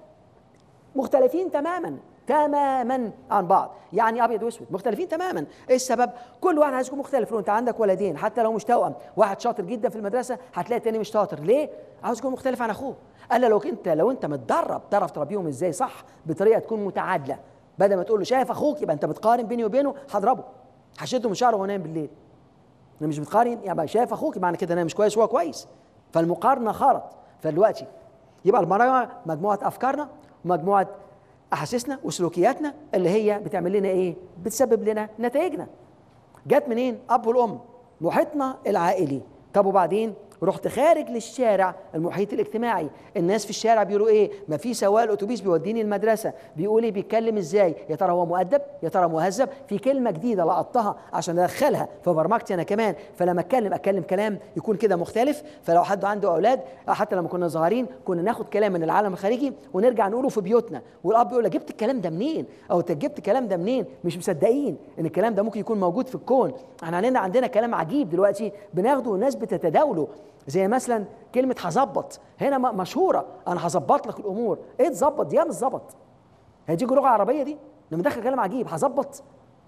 مختلفين تماما تماما عن بعض يعني ابيض واسود مختلفين تماما ايه السبب كل واحد عايز يكون مختلف لو انت عندك ولدين حتى لو مش توأم واحد شاطر جدا في المدرسه هتلاقي التاني مش شاطر ليه عاوز يكون مختلف عن اخوه قال لو انت لو انت متدرب تعرف تربيهم ازاي صح بطريقه تكون متعادله بدل ما تقول له شايف اخوك يبقى انت بتقارن بيني وبينه هضربه هشده من شعره وهو نايم بالليل انا مش بتقارن يبقى شايف اخوك معنى كده انا مش كويس وهو كويس فالمقارنه خرط فدلوقتي يبقى المراجعه مجموعه افكارنا ومجموعه احاسيسنا وسلوكياتنا اللي هي بتعمل لنا ايه بتسبب لنا نتائجنا جت منين اب والام محيطنا العائلي طب وبعدين رحت خارج للشارع المحيط الاجتماعي الناس في الشارع بيقولوا ايه ما في سواق الاتوبيس بيوديني المدرسه بيقول ايه بيتكلم ازاي يا ترى هو مؤدب يا ترى مهذب في كلمه جديده لقطتها عشان ادخلها في برمجتي انا كمان فلما اتكلم اتكلم كلام يكون كده مختلف فلو حد عنده اولاد حتى لما كنا صغيرين كنا ناخد كلام من العالم الخارجي ونرجع نقوله في بيوتنا والاب يقول جبت الكلام ده منين او انت جبت الكلام ده منين مش مصدقين ان الكلام ده ممكن يكون موجود في الكون احنا عندنا عندنا كلام عجيب دلوقتي بناخده والناس بتتداوله زي مثلا كلمة هظبط هنا مشهورة أنا هظبط لك الأمور إيه تظبط دي مش ظبط هي دي لغة عربية دي لما دخل كلام عجيب هظبط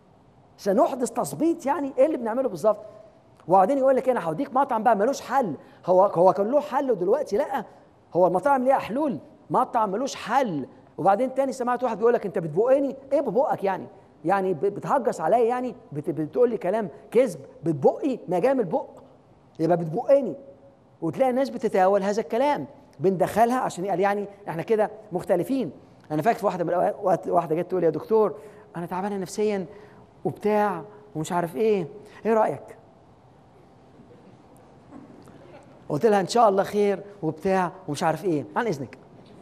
سنحدث تظبيط يعني إيه اللي بنعمله بالظبط وبعدين يقول لك أنا هوديك مطعم بقى ملوش حل هو هو كان له حل ودلوقتي لا هو المطاعم ليها حلول مطعم ملوش حل وبعدين تاني سمعت واحد بيقول لك انت بتبقني ايه ببقك يعني يعني بتهجس عليا يعني بتقول لي كلام كذب بتبقي مجام البق يبقى بتبقني وتلاقي الناس بتتناول هذا الكلام بندخلها عشان قال يعني احنا كده مختلفين انا فاكر في واحده من الاوقات واحده جت تقول يا دكتور انا تعبانه نفسيا وبتاع ومش عارف ايه ايه رايك قلت لها ان شاء الله خير وبتاع ومش عارف ايه عن اذنك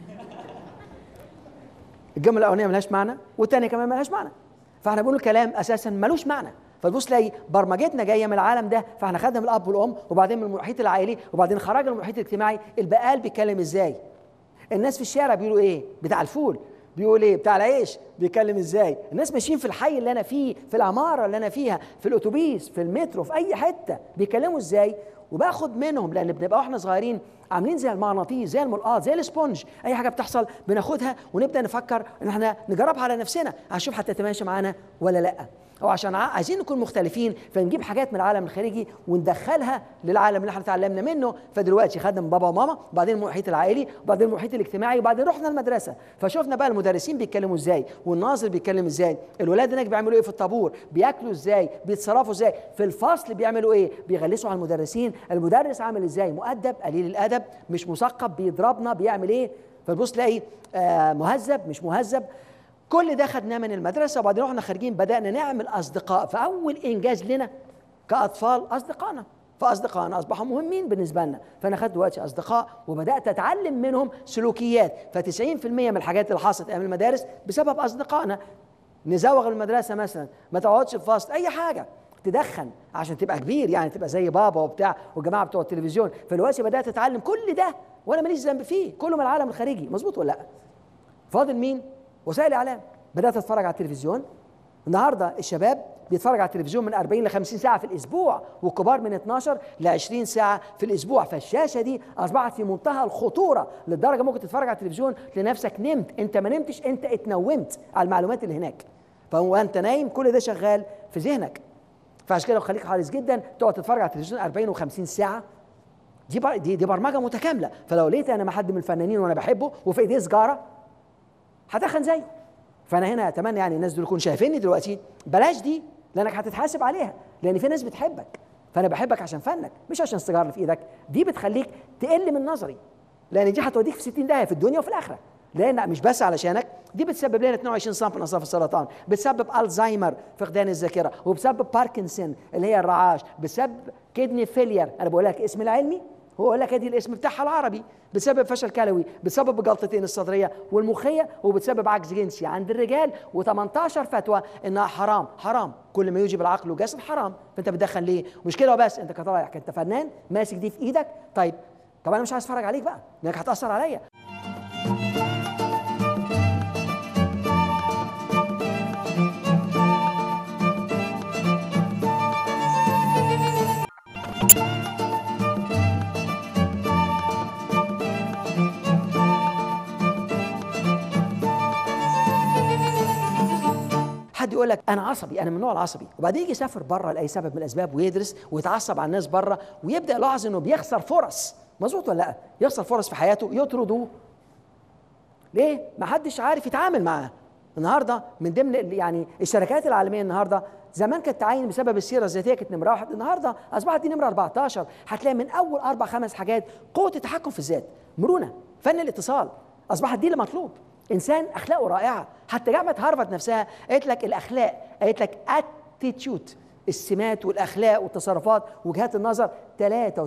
الجمله الاولانيه ملهاش معنى والثانيه كمان ملهاش معنى فاحنا بنقول كلام اساسا ملوش معنى فتبص تلاقي برمجتنا جايه من العالم ده فاحنا خدنا من الاب والام وبعدين من المحيط العائلي وبعدين خرجنا من المحيط الاجتماعي البقال بيتكلم ازاي الناس في الشارع بيقولوا ايه بتاع الفول بيقول ايه بتاع العيش بيتكلم ازاي الناس ماشيين في الحي اللي انا فيه في العماره اللي انا فيها في الاتوبيس في المترو في اي حته بيتكلموا ازاي وباخد منهم لان بنبقى واحنا صغيرين عاملين زي المغناطيس زي الملقاط زي الاسبونج اي حاجه بتحصل بناخدها ونبدا نفكر ان احنا نجربها على نفسنا هنشوف هتتماشى معانا ولا لا او عشان عايزين نكون مختلفين فنجيب حاجات من العالم الخارجي وندخلها للعالم اللي احنا اتعلمنا منه فدلوقتي خدنا من بابا وماما وبعدين المحيط العائلي وبعدين المحيط الاجتماعي وبعدين رحنا المدرسه فشفنا بقى المدرسين بيتكلموا ازاي والناظر بيتكلم ازاي الولاد هناك بيعملوا ايه في الطابور بياكلوا ازاي بيتصرفوا ازاي في الفصل بيعملوا ايه بيغلسوا على المدرسين المدرس عامل ازاي مؤدب قليل الادب مش مثقف بيضربنا بيعمل ايه فتبص تلاقي آه مهذب مش مهذب كل ده خدناه من المدرسة وبعدين رحنا خارجين بدأنا نعمل أصدقاء فأول إنجاز لنا كأطفال أصدقائنا فأصدقائنا أصبحوا مهمين بالنسبة لنا فأنا خدت دلوقتي أصدقاء وبدأت أتعلم منهم سلوكيات ف90% من الحاجات اللي حصلت أيام المدارس بسبب أصدقائنا نزوغ المدرسة مثلا ما تقعدش في فصل أي حاجة تدخن عشان تبقى كبير يعني تبقى زي بابا وبتاع والجماعه بتوع التلفزيون فدلوقتي بدات اتعلم كل ده وانا ماليش ذنب فيه كله من العالم الخارجي مظبوط ولا لا فاضل مين وسائل اعلام بدات اتفرج على التلفزيون النهارده الشباب بيتفرج على التلفزيون من 40 ل 50 ساعه في الاسبوع والكبار من 12 ل 20 ساعه في الاسبوع فالشاشه دي اصبحت في منتهى الخطوره لدرجه ممكن تتفرج على التلفزيون لنفسك نمت انت ما نمتش انت اتنومت على المعلومات اللي هناك فهو انت نايم كل ده شغال في ذهنك فعشان كده خليك حريص جدا تقعد تتفرج على التلفزيون 40 و50 ساعه دي دي دي برمجه متكامله فلو لقيت انا مع حد من الفنانين وانا بحبه وفي ايديه سجاره هتخن زيه فانا هنا اتمنى يعني الناس دول يكونوا شايفيني دلوقتي بلاش دي لانك هتتحاسب عليها لان في ناس بتحبك فانا بحبك عشان فنك مش عشان السيجاره اللي في ايدك دي بتخليك تقل من نظري لان دي هتوديك في 60 داهيه في الدنيا وفي الاخره لان مش بس علشانك دي بتسبب لنا 22 صنف من اصناف السرطان بتسبب الزهايمر فقدان الذاكره وبتسبب باركنسون اللي هي الرعاش بتسبب كدني فيلير انا بقول لك اسم العلمي هو يقول لك ادي الاسم بتاعها العربي بتسبب فشل كلوي بتسبب جلطتين الصدريه والمخيه وبتسبب عجز جنسي عند الرجال و18 فتوى انها حرام حرام كل ما يوجب العقل والجسد حرام فانت بتدخل ليه مش كده وبس انت كطالع انت فنان ماسك دي في ايدك طيب طب انا مش عايز اتفرج عليك بقى انك هتاثر عليا حد يقول لك انا عصبي انا من النوع العصبي وبعدين يجي يسافر بره لاي سبب من الاسباب ويدرس ويتعصب على الناس بره ويبدا يلاحظ انه بيخسر فرص مظبوط ولا لا يخسر فرص في حياته يطردوه ليه ما حدش عارف يتعامل معاه النهارده من ضمن يعني الشركات العالميه النهارده زمان كانت تعين بسبب السيره الذاتيه كانت نمره واحد النهارده اصبحت دي نمره 14 هتلاقي من اول اربع خمس حاجات قوه التحكم في الذات مرونه فن الاتصال اصبحت دي اللي مطلوب انسان اخلاقه رائعه حتى جامعه هارفارد نفسها قالت لك الاخلاق قالت لك اتيتيود السمات والاخلاق والتصرفات وجهات النظر 93%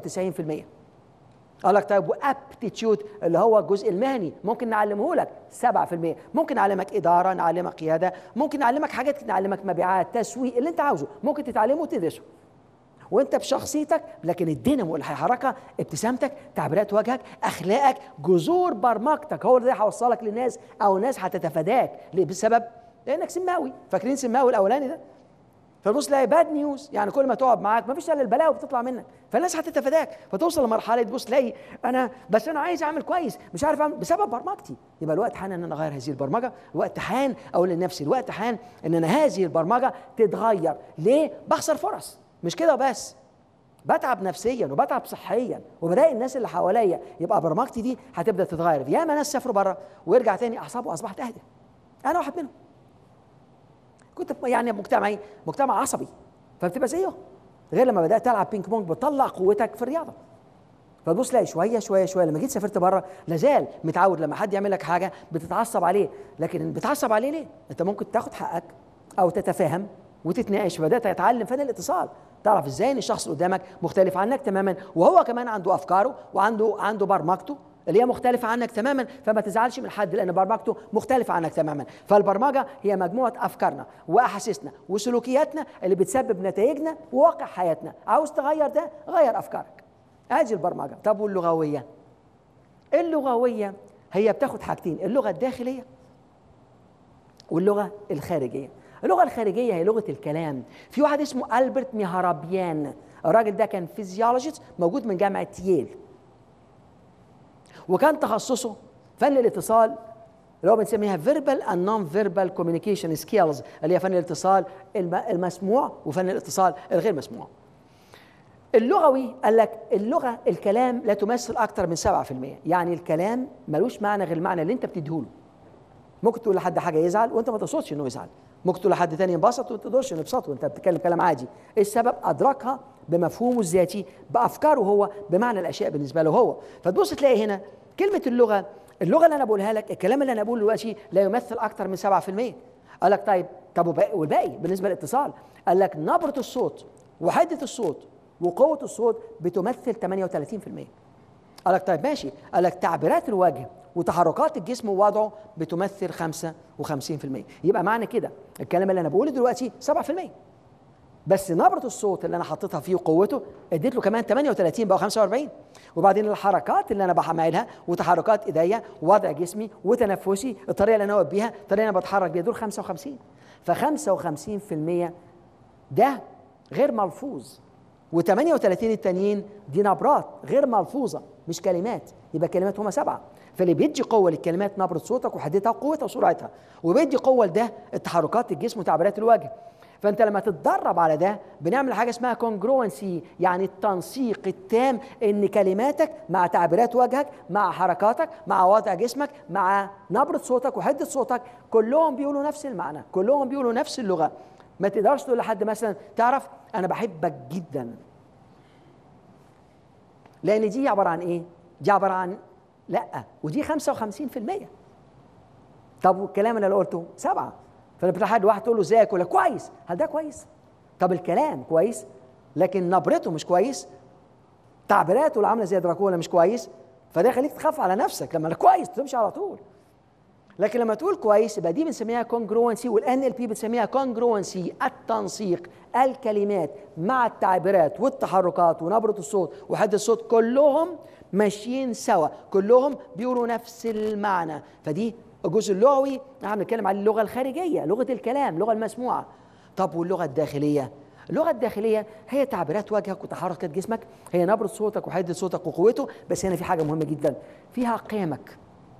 قال لك طيب وابتيتيود اللي هو الجزء المهني ممكن نعلمه لك 7% ممكن نعلمك اداره نعلمك قياده ممكن نعلمك حاجات نعلمك مبيعات تسويق اللي انت عاوزه ممكن تتعلمه وتدرسه وانت بشخصيتك لكن الدينامو اللي هيحركها ابتسامتك تعبيرات وجهك اخلاقك جذور برمجتك هو اللي هيوصلك للناس او الناس هتتفاداك ليه بسبب لانك سماوي فاكرين سماوي الاولاني ده فبص تلاقي باد نيوز يعني كل ما تقعد معاك ما فيش الا البلاوي بتطلع منك فالناس هتتفاداك فتوصل لمرحله تبص تلاقي انا بس انا عايز اعمل كويس مش عارف اعمل بسبب برمجتي يبقى الوقت حان ان انا اغير هذه البرمجه الوقت حان اقول لنفسي الوقت حان ان انا هذه البرمجه تتغير ليه بخسر فرص مش كده بس بتعب نفسيا وبتعب صحيا وبلاقي الناس اللي حواليا يبقى برمجتي دي هتبدا تتغير ياما ناس سافروا بره ويرجع تاني اعصابه اصبحت اهدى انا واحد منهم كنت يعني مجتمعي مجتمع عصبي فبتبقى زيه غير لما بدات العب بينج بونج بتطلع قوتك في الرياضه فتبص تلاقي شويه شويه شويه لما جيت سافرت بره لازال متعود لما حد يعمل لك حاجه بتتعصب عليه لكن بتعصب عليه ليه؟ انت ممكن تاخد حقك او تتفاهم وتتناقش بدات اتعلم فن الاتصال تعرف ازاي ان الشخص اللي قدامك مختلف عنك تماما وهو كمان عنده افكاره وعنده عنده برمجته اللي هي مختلفة عنك تماما فما تزعلش من حد لأن برمجته مختلفة عنك تماما فالبرمجة هي مجموعة أفكارنا وأحاسيسنا وسلوكياتنا اللي بتسبب نتائجنا وواقع حياتنا عاوز تغير ده غير أفكارك هذه البرمجة طب واللغوية اللغوية هي بتاخد حاجتين اللغة الداخلية واللغة الخارجية اللغة الخارجية هي لغة الكلام في واحد اسمه ألبرت ميهرابيان الراجل ده كان فيزيولوجيست موجود من جامعة ييل وكان تخصصه فن الاتصال اللي هو بنسميها فيربال اند نون فيربال كوميونيكيشن سكيلز اللي هي فن الاتصال المسموع وفن الاتصال الغير مسموع اللغوي قال لك اللغه الكلام لا تمثل اكثر من 7% يعني الكلام ملوش معنى غير المعنى اللي انت بتديهوله ممكن تقول لحد حاجه يزعل وانت ما تقصدش انه يزعل ممكن تقول لحد تاني ينبسط وانت ما تقدرش ينبسط وانت بتتكلم كلام عادي السبب ادركها بمفهومه الذاتي بافكاره هو بمعنى الاشياء بالنسبه له هو فتبص تلاقي هنا كلمه اللغه اللغه اللي انا بقولها لك الكلام اللي انا بقوله دلوقتي لا يمثل اكثر من 7% قال لك طيب طب والباقي بالنسبه للاتصال قال لك نبره الصوت وحده الصوت وقوه الصوت بتمثل 38% قال لك طيب ماشي قال لك تعبيرات الوجه وتحركات الجسم ووضعه بتمثل 55% يبقى معنى كده الكلام اللي انا بقوله دلوقتي 7% بس نبرة الصوت اللي انا حطيتها فيه وقوته اديت له كمان 38 بقى 45 وبعدين الحركات اللي انا بعملها وتحركات ايديا ووضع جسمي وتنفسي الطريقه اللي انا واقف بيها الطريقه اللي انا بتحرك بيها دول 55 ف 55% ده غير ملفوظ و38 التانيين دي نبرات غير ملفوظه مش كلمات يبقى كلمات هما سبعه فاللي بيدي قوه للكلمات نبره صوتك وحدتها وقوتها وسرعتها وبيدي قوه لده التحركات الجسم وتعبيرات الوجه فانت لما تتدرب على ده بنعمل حاجه اسمها كونجروانسي يعني التنسيق التام ان كلماتك مع تعبيرات وجهك مع حركاتك مع وضع جسمك مع نبره صوتك وحده صوتك كلهم بيقولوا نفس المعنى كلهم بيقولوا نفس اللغه ما تقدرش تقول لحد مثلا تعرف انا بحبك جدا لان دي عباره عن ايه دي عباره عن لا ودي 55% طب والكلام اللي انا قلته سبعه فلما حد واحد تقول له ازيك يقول لك كويس هل ده كويس طب الكلام كويس لكن نبرته مش كويس تعبيراته اللي عامله زي دراكولا مش كويس فده يخليك تخاف على نفسك لما كويس تمشي على طول لكن لما تقول كويس يبقى دي بنسميها كونجروانسي والان ال بي بنسميها كونجروانسي التنسيق الكلمات مع التعبيرات والتحركات ونبره الصوت وحد الصوت كلهم ماشيين سوا كلهم بيقولوا نفس المعنى فدي الجزء اللغوي احنا بنتكلم عن اللغه الخارجيه لغه الكلام اللغه المسموعه طب واللغه الداخليه اللغه الداخليه هي تعبيرات وجهك وتحركات جسمك هي نبره صوتك وحده صوتك وقوته بس هنا في حاجه مهمه جدا فيها قيمك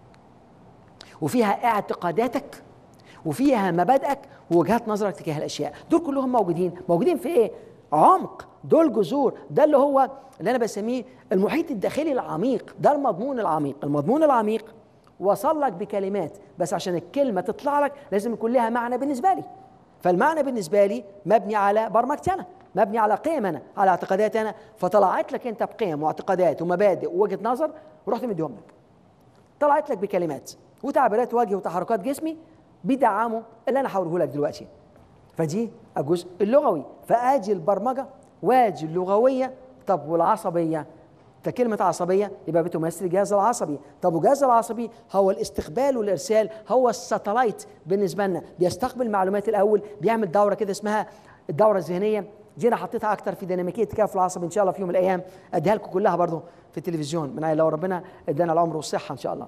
وفيها اعتقاداتك وفيها مبادئك ووجهات نظرك تجاه الاشياء دول كلهم موجودين موجودين في ايه عمق دول جذور ده اللي هو اللي انا بسميه المحيط الداخلي العميق ده المضمون العميق المضمون العميق وصل لك بكلمات بس عشان الكلمه تطلع لك لازم يكون لها معنى بالنسبه لي فالمعنى بالنسبه لي مبني على برمجتي انا مبني على قيم انا على اعتقادات انا فطلعت لك انت بقيم واعتقادات ومبادئ ووجهه نظر ورحت مديهم لك طلعت لك بكلمات وتعبيرات وجه وتحركات جسمي بيدعموا اللي انا هقوله لك دلوقتي فدي الجزء اللغوي فاجي البرمجه واجي اللغويه طب والعصبيه كلمة عصبية يبقى بتمثل الجهاز العصبي طب والجهاز العصبي هو الاستقبال والإرسال هو الساتلايت بالنسبة لنا بيستقبل معلومات الأول بيعمل دورة كده اسمها الدورة الذهنية دي أنا حطيتها أكتر في ديناميكية التكافل العصبي إن شاء الله في يوم من الأيام أديها لكم كلها برضه في التلفزيون من لو ربنا ادانا العمر والصحة إن شاء الله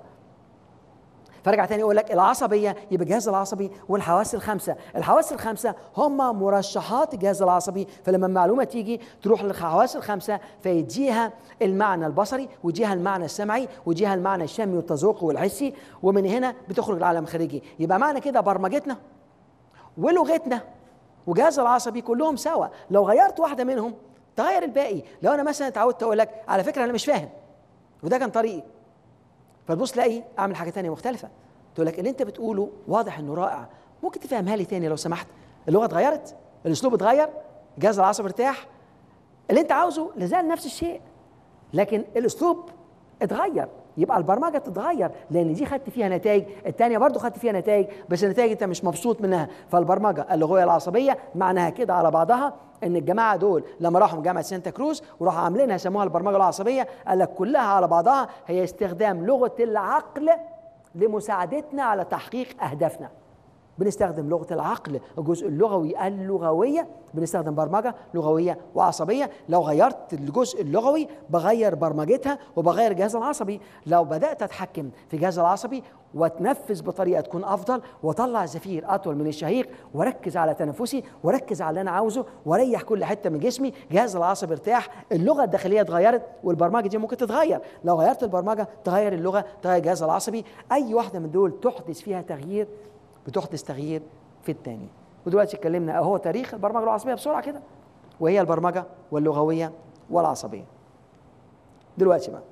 فرجع تاني يقول لك العصبيه يبقى الجهاز العصبي والحواس الخمسه، الحواس الخمسه هم مرشحات الجهاز العصبي فلما المعلومه تيجي تروح للحواس الخمسه فيديها المعنى البصري ويديها المعنى السمعي ويديها المعنى الشامي والتذوقي والحسي ومن هنا بتخرج العالم الخارجي، يبقى معنى كده برمجتنا ولغتنا وجهاز العصبي كلهم سوا، لو غيرت واحده منهم تغير الباقي، لو انا مثلا اتعودت اقول لك على فكره انا مش فاهم وده كان طريقي فتبص تلاقي اعمل حاجه تانية مختلفه تقول لك اللي انت بتقوله واضح انه رائع ممكن تفهمها لي تاني لو سمحت اللغه اتغيرت الاسلوب اتغير الجهاز العصبي ارتاح اللي انت عاوزه لازال نفس الشيء لكن الاسلوب اتغير يبقى البرمجه تتغير لان دي خدت فيها نتائج الثانيه برضو خدت فيها نتائج بس النتائج انت مش مبسوط منها فالبرمجه اللغويه العصبيه معناها كده على بعضها ان الجماعه دول لما راحوا جامعه سانتا كروز وراحوا عاملينها سموها البرمجه العصبيه قال لك كلها على بعضها هي استخدام لغه العقل لمساعدتنا على تحقيق اهدافنا بنستخدم لغه العقل الجزء اللغوي اللغويه بنستخدم برمجه لغويه وعصبيه لو غيرت الجزء اللغوي بغير برمجتها وبغير الجهاز العصبي لو بدات اتحكم في الجهاز العصبي واتنفس بطريقه تكون افضل واطلع زفير اطول من الشهيق واركز على تنفسي واركز على اللي انا عاوزه واريح كل حته من جسمي جهاز العصبي ارتاح اللغه الداخليه اتغيرت والبرمجه دي ممكن تتغير لو غيرت البرمجه تغير اللغه تغير الجهاز العصبي اي واحده من دول تحدث فيها تغيير بتحدث تغيير في الثاني ودلوقتي اتكلمنا اهو تاريخ البرمجه العصبيه بسرعه كده وهي البرمجه واللغويه والعصبيه دلوقتي بقى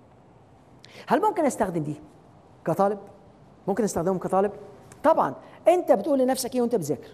هل ممكن استخدم دي كطالب ممكن استخدمهم كطالب طبعا انت بتقول لنفسك ايه وانت بتذاكر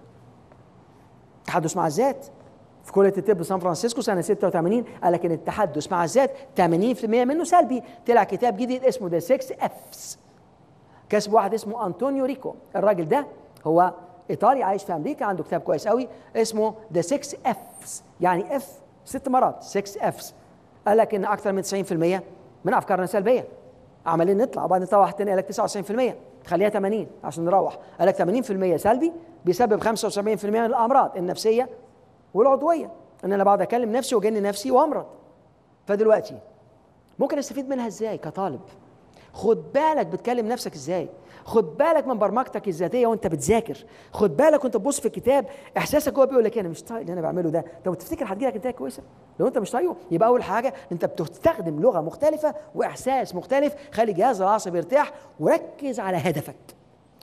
تحدث مع الذات في كلية الطب سان فرانسيسكو سنة 86 قال لك ان التحدث مع الذات 80% منه سلبي طلع كتاب جديد اسمه ذا 6 افس كسب واحد اسمه انطونيو ريكو الراجل ده هو ايطالي عايش في امريكا عنده كتاب كويس قوي اسمه ذا 6 افس يعني اف ست مرات 6 افس قال لك ان اكثر من 90% من افكارنا سلبيه عمالين نطلع وبعدين نطلع واحد تاني قال لك 99% تخليها 80 عشان نروح قال لك 80% سلبي بيسبب 75% من الامراض النفسيه والعضويه ان انا بقعد اكلم نفسي واجن نفسي وامرض فدلوقتي ممكن استفيد منها ازاي كطالب خد بالك بتكلم نفسك ازاي خد بالك من برمجتك الذاتيه وانت بتذاكر خد بالك وانت تبص في الكتاب احساسك جوه بيقول لك انا مش طايق اللي انا بعمله ده طب تفتكر هتجيلك نتائج كويسه لو انت مش طايقه يبقى اول حاجه انت بتستخدم لغه مختلفه واحساس مختلف خلي الجهاز العصبي يرتاح وركز على هدفك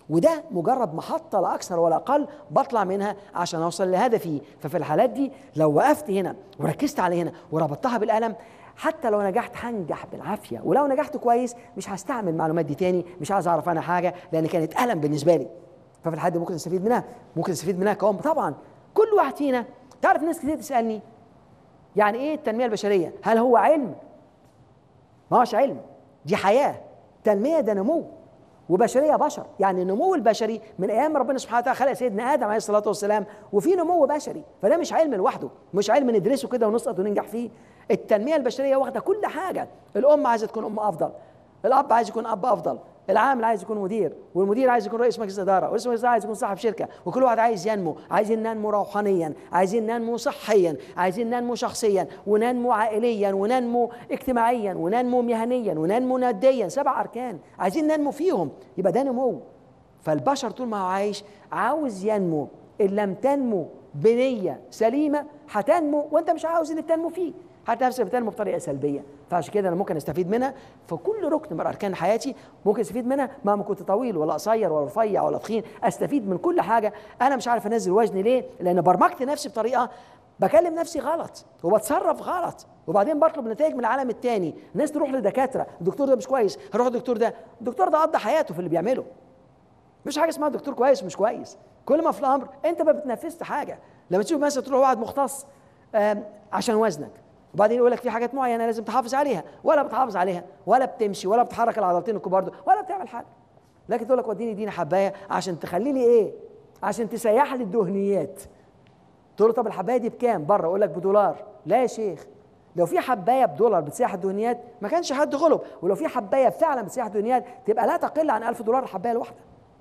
وده مجرد محطة لا أكثر ولا أقل بطلع منها عشان أوصل لهدفي ففي الحالات دي لو وقفت هنا وركزت على هنا وربطتها بالقلم حتى لو نجحت هنجح بالعافية ولو نجحت كويس مش هستعمل المعلومات دي تاني مش عايز أعرف أنا حاجة لأن كانت ألم بالنسبة لي ففي الحالات دي ممكن نستفيد منها ممكن نستفيد منها كأم طبعا كل واحد فينا تعرف ناس كتير تسألني يعني إيه التنمية البشرية هل هو علم ما هوش علم دي حياة تنمية ده نمو وبشريه بشر يعني النمو البشري من ايام ربنا سبحانه وتعالى خلق سيدنا ادم عليه الصلاه والسلام وفي نمو بشري فده مش علم لوحده مش علم ندرسه كده ونسقط وننجح فيه التنميه البشريه واخده كل حاجه الام عايزه تكون ام افضل الاب عايز يكون اب افضل العامل عايز يكون مدير والمدير عايز يكون رئيس مجلس اداره ورئيس مجلس اداره عايز يكون صاحب شركه وكل واحد عايز ينمو عايزين ننمو روحانيا عايزين ننمو صحيا عايزين ننمو شخصيا وننمو عائليا وننمو اجتماعيا وننمو مهنيا وننمو ماديا سبع اركان عايزين ننمو فيهم يبقى ده نمو فالبشر طول ما هو عايش عاوز ينمو ان لم تنمو بنيه سليمه هتنمو وانت مش عاوز اللي بتنمو فيه حتى نفسك بتنمو بطريقه سلبيه فعشان كده انا ممكن استفيد منها فكل ركن من اركان حياتي ممكن استفيد منها مهما كنت طويل ولا قصير ولا رفيع ولا تخين استفيد من كل حاجه انا مش عارف انزل وزني ليه لان برمجت نفسي بطريقه بكلم نفسي غلط وبتصرف غلط وبعدين بطلب نتائج من العالم التاني ناس تروح لدكاتره الدكتور ده مش كويس هروح للدكتور ده الدكتور ده قضى حياته في اللي بيعمله مش حاجه اسمها دكتور كويس ومش كويس كل ما في الامر انت ما بتنفذش حاجه لما تشوف مثلا تروح واحد مختص عشان وزنك وبعدين يقول لك في حاجات معينه لازم تحافظ عليها ولا بتحافظ عليها ولا بتمشي ولا بتحرك العضلتين الكبار دول ولا بتعمل حاجه لكن تقول لك وديني دينا حبايه عشان تخلي لي ايه عشان تسيح لي الدهنيات تقول له طب الحبايه دي بكام بره يقول لك بدولار لا يا شيخ لو في حبايه بدولار بتسيح الدهنيات ما كانش حد غلب ولو في حبايه فعلا بتسيح الدهنيات تبقى لا تقل عن 1000 دولار الحبايه الواحده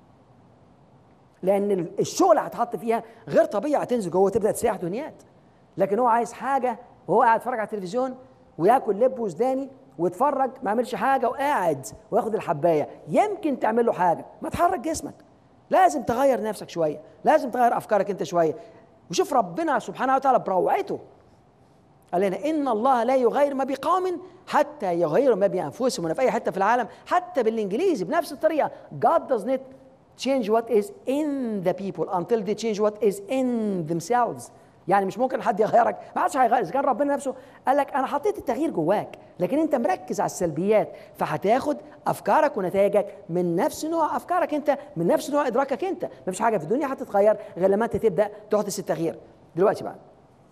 لان الشغل هتحط فيها غير طبيعي هتنزل جوه تبدا تسيح دهنيات لكن هو عايز حاجه وهو قاعد يتفرج على التلفزيون وياكل لب وسداني ويتفرج ما يعملش حاجه وقاعد وياخد الحبايه يمكن تعمل له حاجه ما تحرك جسمك لازم تغير نفسك شويه لازم تغير افكارك انت شويه وشوف ربنا سبحانه وتعالى بروعته قال لنا ان الله لا يغير ما بقوم حتى يغيروا ما بانفسهم في اي حته في العالم حتى بالانجليزي بنفس الطريقه God does not change what is in the people until they change what is in themselves يعني مش ممكن حد يغيرك ما حدش هيغير اذا كان ربنا نفسه قال لك انا حطيت التغيير جواك لكن انت مركز على السلبيات فهتاخد افكارك ونتائجك من نفس نوع افكارك انت من نفس نوع ادراكك انت مفيش حاجه في الدنيا هتتغير غير لما انت تبدا تحدث التغيير دلوقتي بقى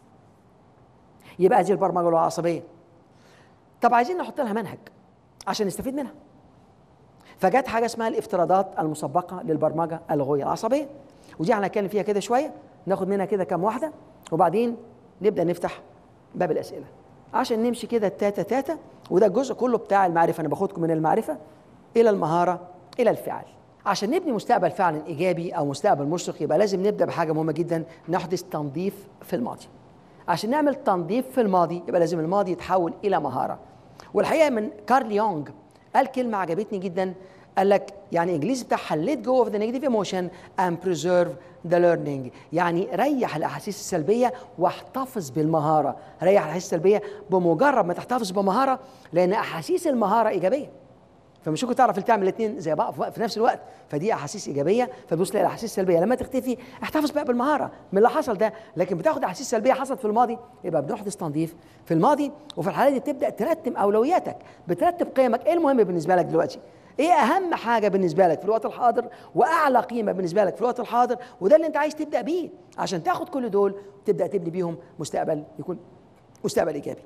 يبقى هذه البرمجه العصبيه طب عايزين نحط لها منهج عشان نستفيد منها فجت حاجه اسمها الافتراضات المسبقه للبرمجه اللغويه العصبيه ودي هنتكلم فيها كده شويه ناخد منها كده كام واحده وبعدين نبدا نفتح باب الاسئله عشان نمشي كده تاتا تاتا وده الجزء كله بتاع المعرفه انا باخدكم من المعرفه الى المهاره الى الفعل عشان نبني مستقبل فعلا ايجابي او مستقبل مشرق يبقى لازم نبدا بحاجه مهمه جدا نحدث تنظيف في الماضي عشان نعمل تنظيف في الماضي يبقى لازم الماضي يتحول الى مهاره والحقيقه من كارل يونغ قال كلمه عجبتني جدا قال لك يعني انجليزي بتاعها let go of the negative emotion and preserve the learning يعني ريح الاحاسيس السلبيه واحتفظ بالمهاره ريح الاحاسيس السلبيه بمجرد ما تحتفظ بمهاره لان احاسيس المهاره ايجابيه فمش ممكن تعرف تعمل الاثنين زي بعض في نفس الوقت فدي احاسيس ايجابيه فتبص تلاقي الاحاسيس السلبيه لما تختفي احتفظ بقى بالمهاره من اللي حصل ده لكن بتاخد احاسيس سلبيه حصلت في الماضي يبقى بنحدث تنظيف في الماضي وفي الحاله دي بتبدا ترتب اولوياتك بترتب قيمك ايه المهم بالنسبه لك دلوقتي ايه اهم حاجه بالنسبه لك في الوقت الحاضر واعلى قيمه بالنسبه لك في الوقت الحاضر وده اللي انت عايز تبدا بيه عشان تاخد كل دول وتبدا تبني بيهم مستقبل يكون مستقبل ايجابي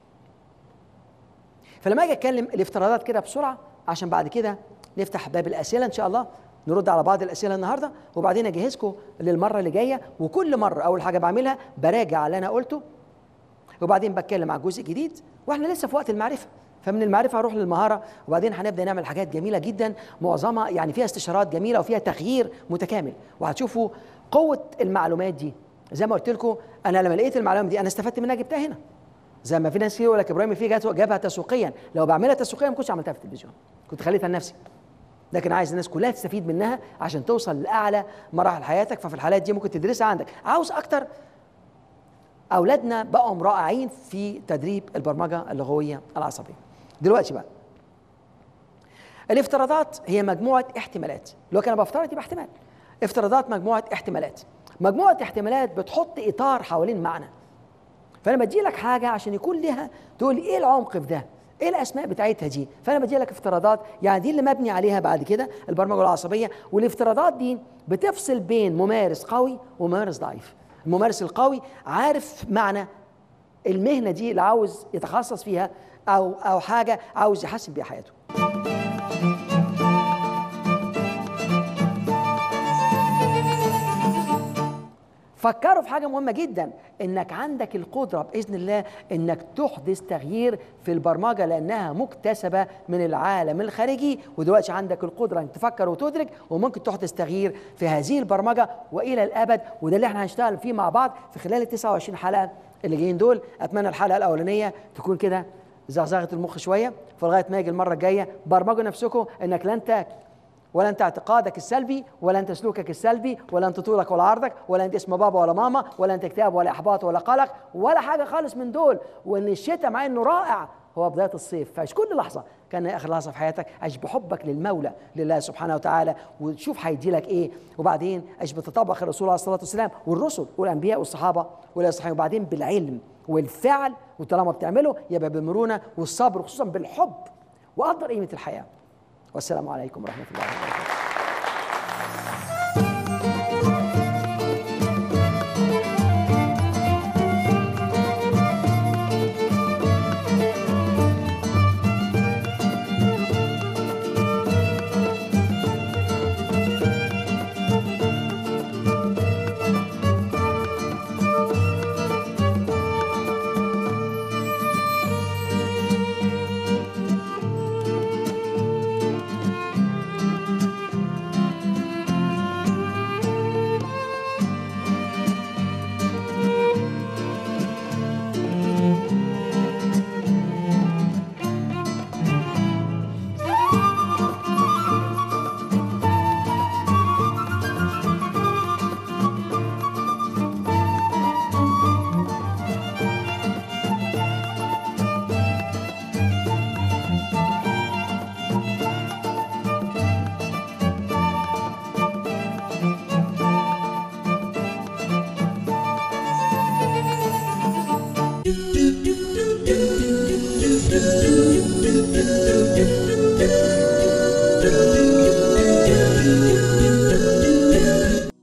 فلما اجي اتكلم الافتراضات كده بسرعه عشان بعد كده نفتح باب الاسئله ان شاء الله نرد على بعض الاسئله النهارده وبعدين اجهزكم للمره اللي جايه وكل مره اول حاجه بعملها براجع اللي انا قلته وبعدين بتكلم على جزء جديد واحنا لسه في وقت المعرفه فمن المعرفه هروح للمهاره وبعدين هنبدا نعمل حاجات جميله جدا معظمها يعني فيها استشارات جميله وفيها تغيير متكامل وهتشوفوا قوه المعلومات دي زي ما قلت لكم انا لما لقيت المعلومه دي انا استفدت منها جبتها هنا زي ما في ناس كتير يقول لك ابراهيم في جابها تسويقيا لو بعملها تسويقيا ما كنتش عملتها في التلفزيون كنت خليتها لنفسي لكن عايز الناس كلها تستفيد منها عشان توصل لاعلى مراحل حياتك ففي الحالات دي ممكن تدرسها عندك عاوز اكتر اولادنا بقوا رائعين في تدريب البرمجه اللغويه العصبيه دلوقتي بقى الافتراضات هي مجموعه احتمالات لو كان بفترض يبقى احتمال افتراضات مجموعه احتمالات مجموعه احتمالات بتحط اطار حوالين معنى فانا بدي لك حاجه عشان يكون لها تقول ايه العمق في ده ايه الاسماء بتاعتها دي فانا بدي لك افتراضات يعني دي اللي مبني عليها بعد كده البرمجه العصبيه والافتراضات دي بتفصل بين ممارس قوي وممارس ضعيف الممارس القوي عارف معنى المهنه دي اللي عاوز يتخصص فيها او او حاجه عاوز يحسن بيها حياته فكروا في حاجة مهمة جدا انك عندك القدرة بإذن الله انك تحدث تغيير في البرمجة لأنها مكتسبة من العالم الخارجي ودلوقتي عندك القدرة انك تفكر وتدرك وممكن تحدث تغيير في هذه البرمجة وإلى الأبد وده اللي احنا هنشتغل فيه مع بعض في خلال ال 29 حلقة اللي جايين دول أتمنى الحلقة الأولانية تكون كده زغزغت المخ شوية فلغاية ما يجي المرة الجاية برمجوا نفسكم انك لن تاكل ولا انت اعتقادك السلبي ولا انت سلوكك السلبي ولا انت طولك ولا عرضك ولا انت اسم بابا ولا ماما ولا انت اكتئاب ولا احباط ولا قلق ولا حاجه خالص من دول وان الشتاء مع انه رائع هو بدايه الصيف فعيش كل لحظه كان اخر لحظه في حياتك عيش بحبك للمولى لله سبحانه وتعالى وشوف هيدي لك ايه وبعدين عيش بتطبق الرسول عليه الصلاه والسلام والرسل والانبياء والصحابه والاصحابه وبعدين بالعلم والفعل وطالما بتعمله يبقى بالمرونه والصبر خصوصا بالحب وقدر قيمه الحياه والسلام عليكم ورحمه الله وبركاته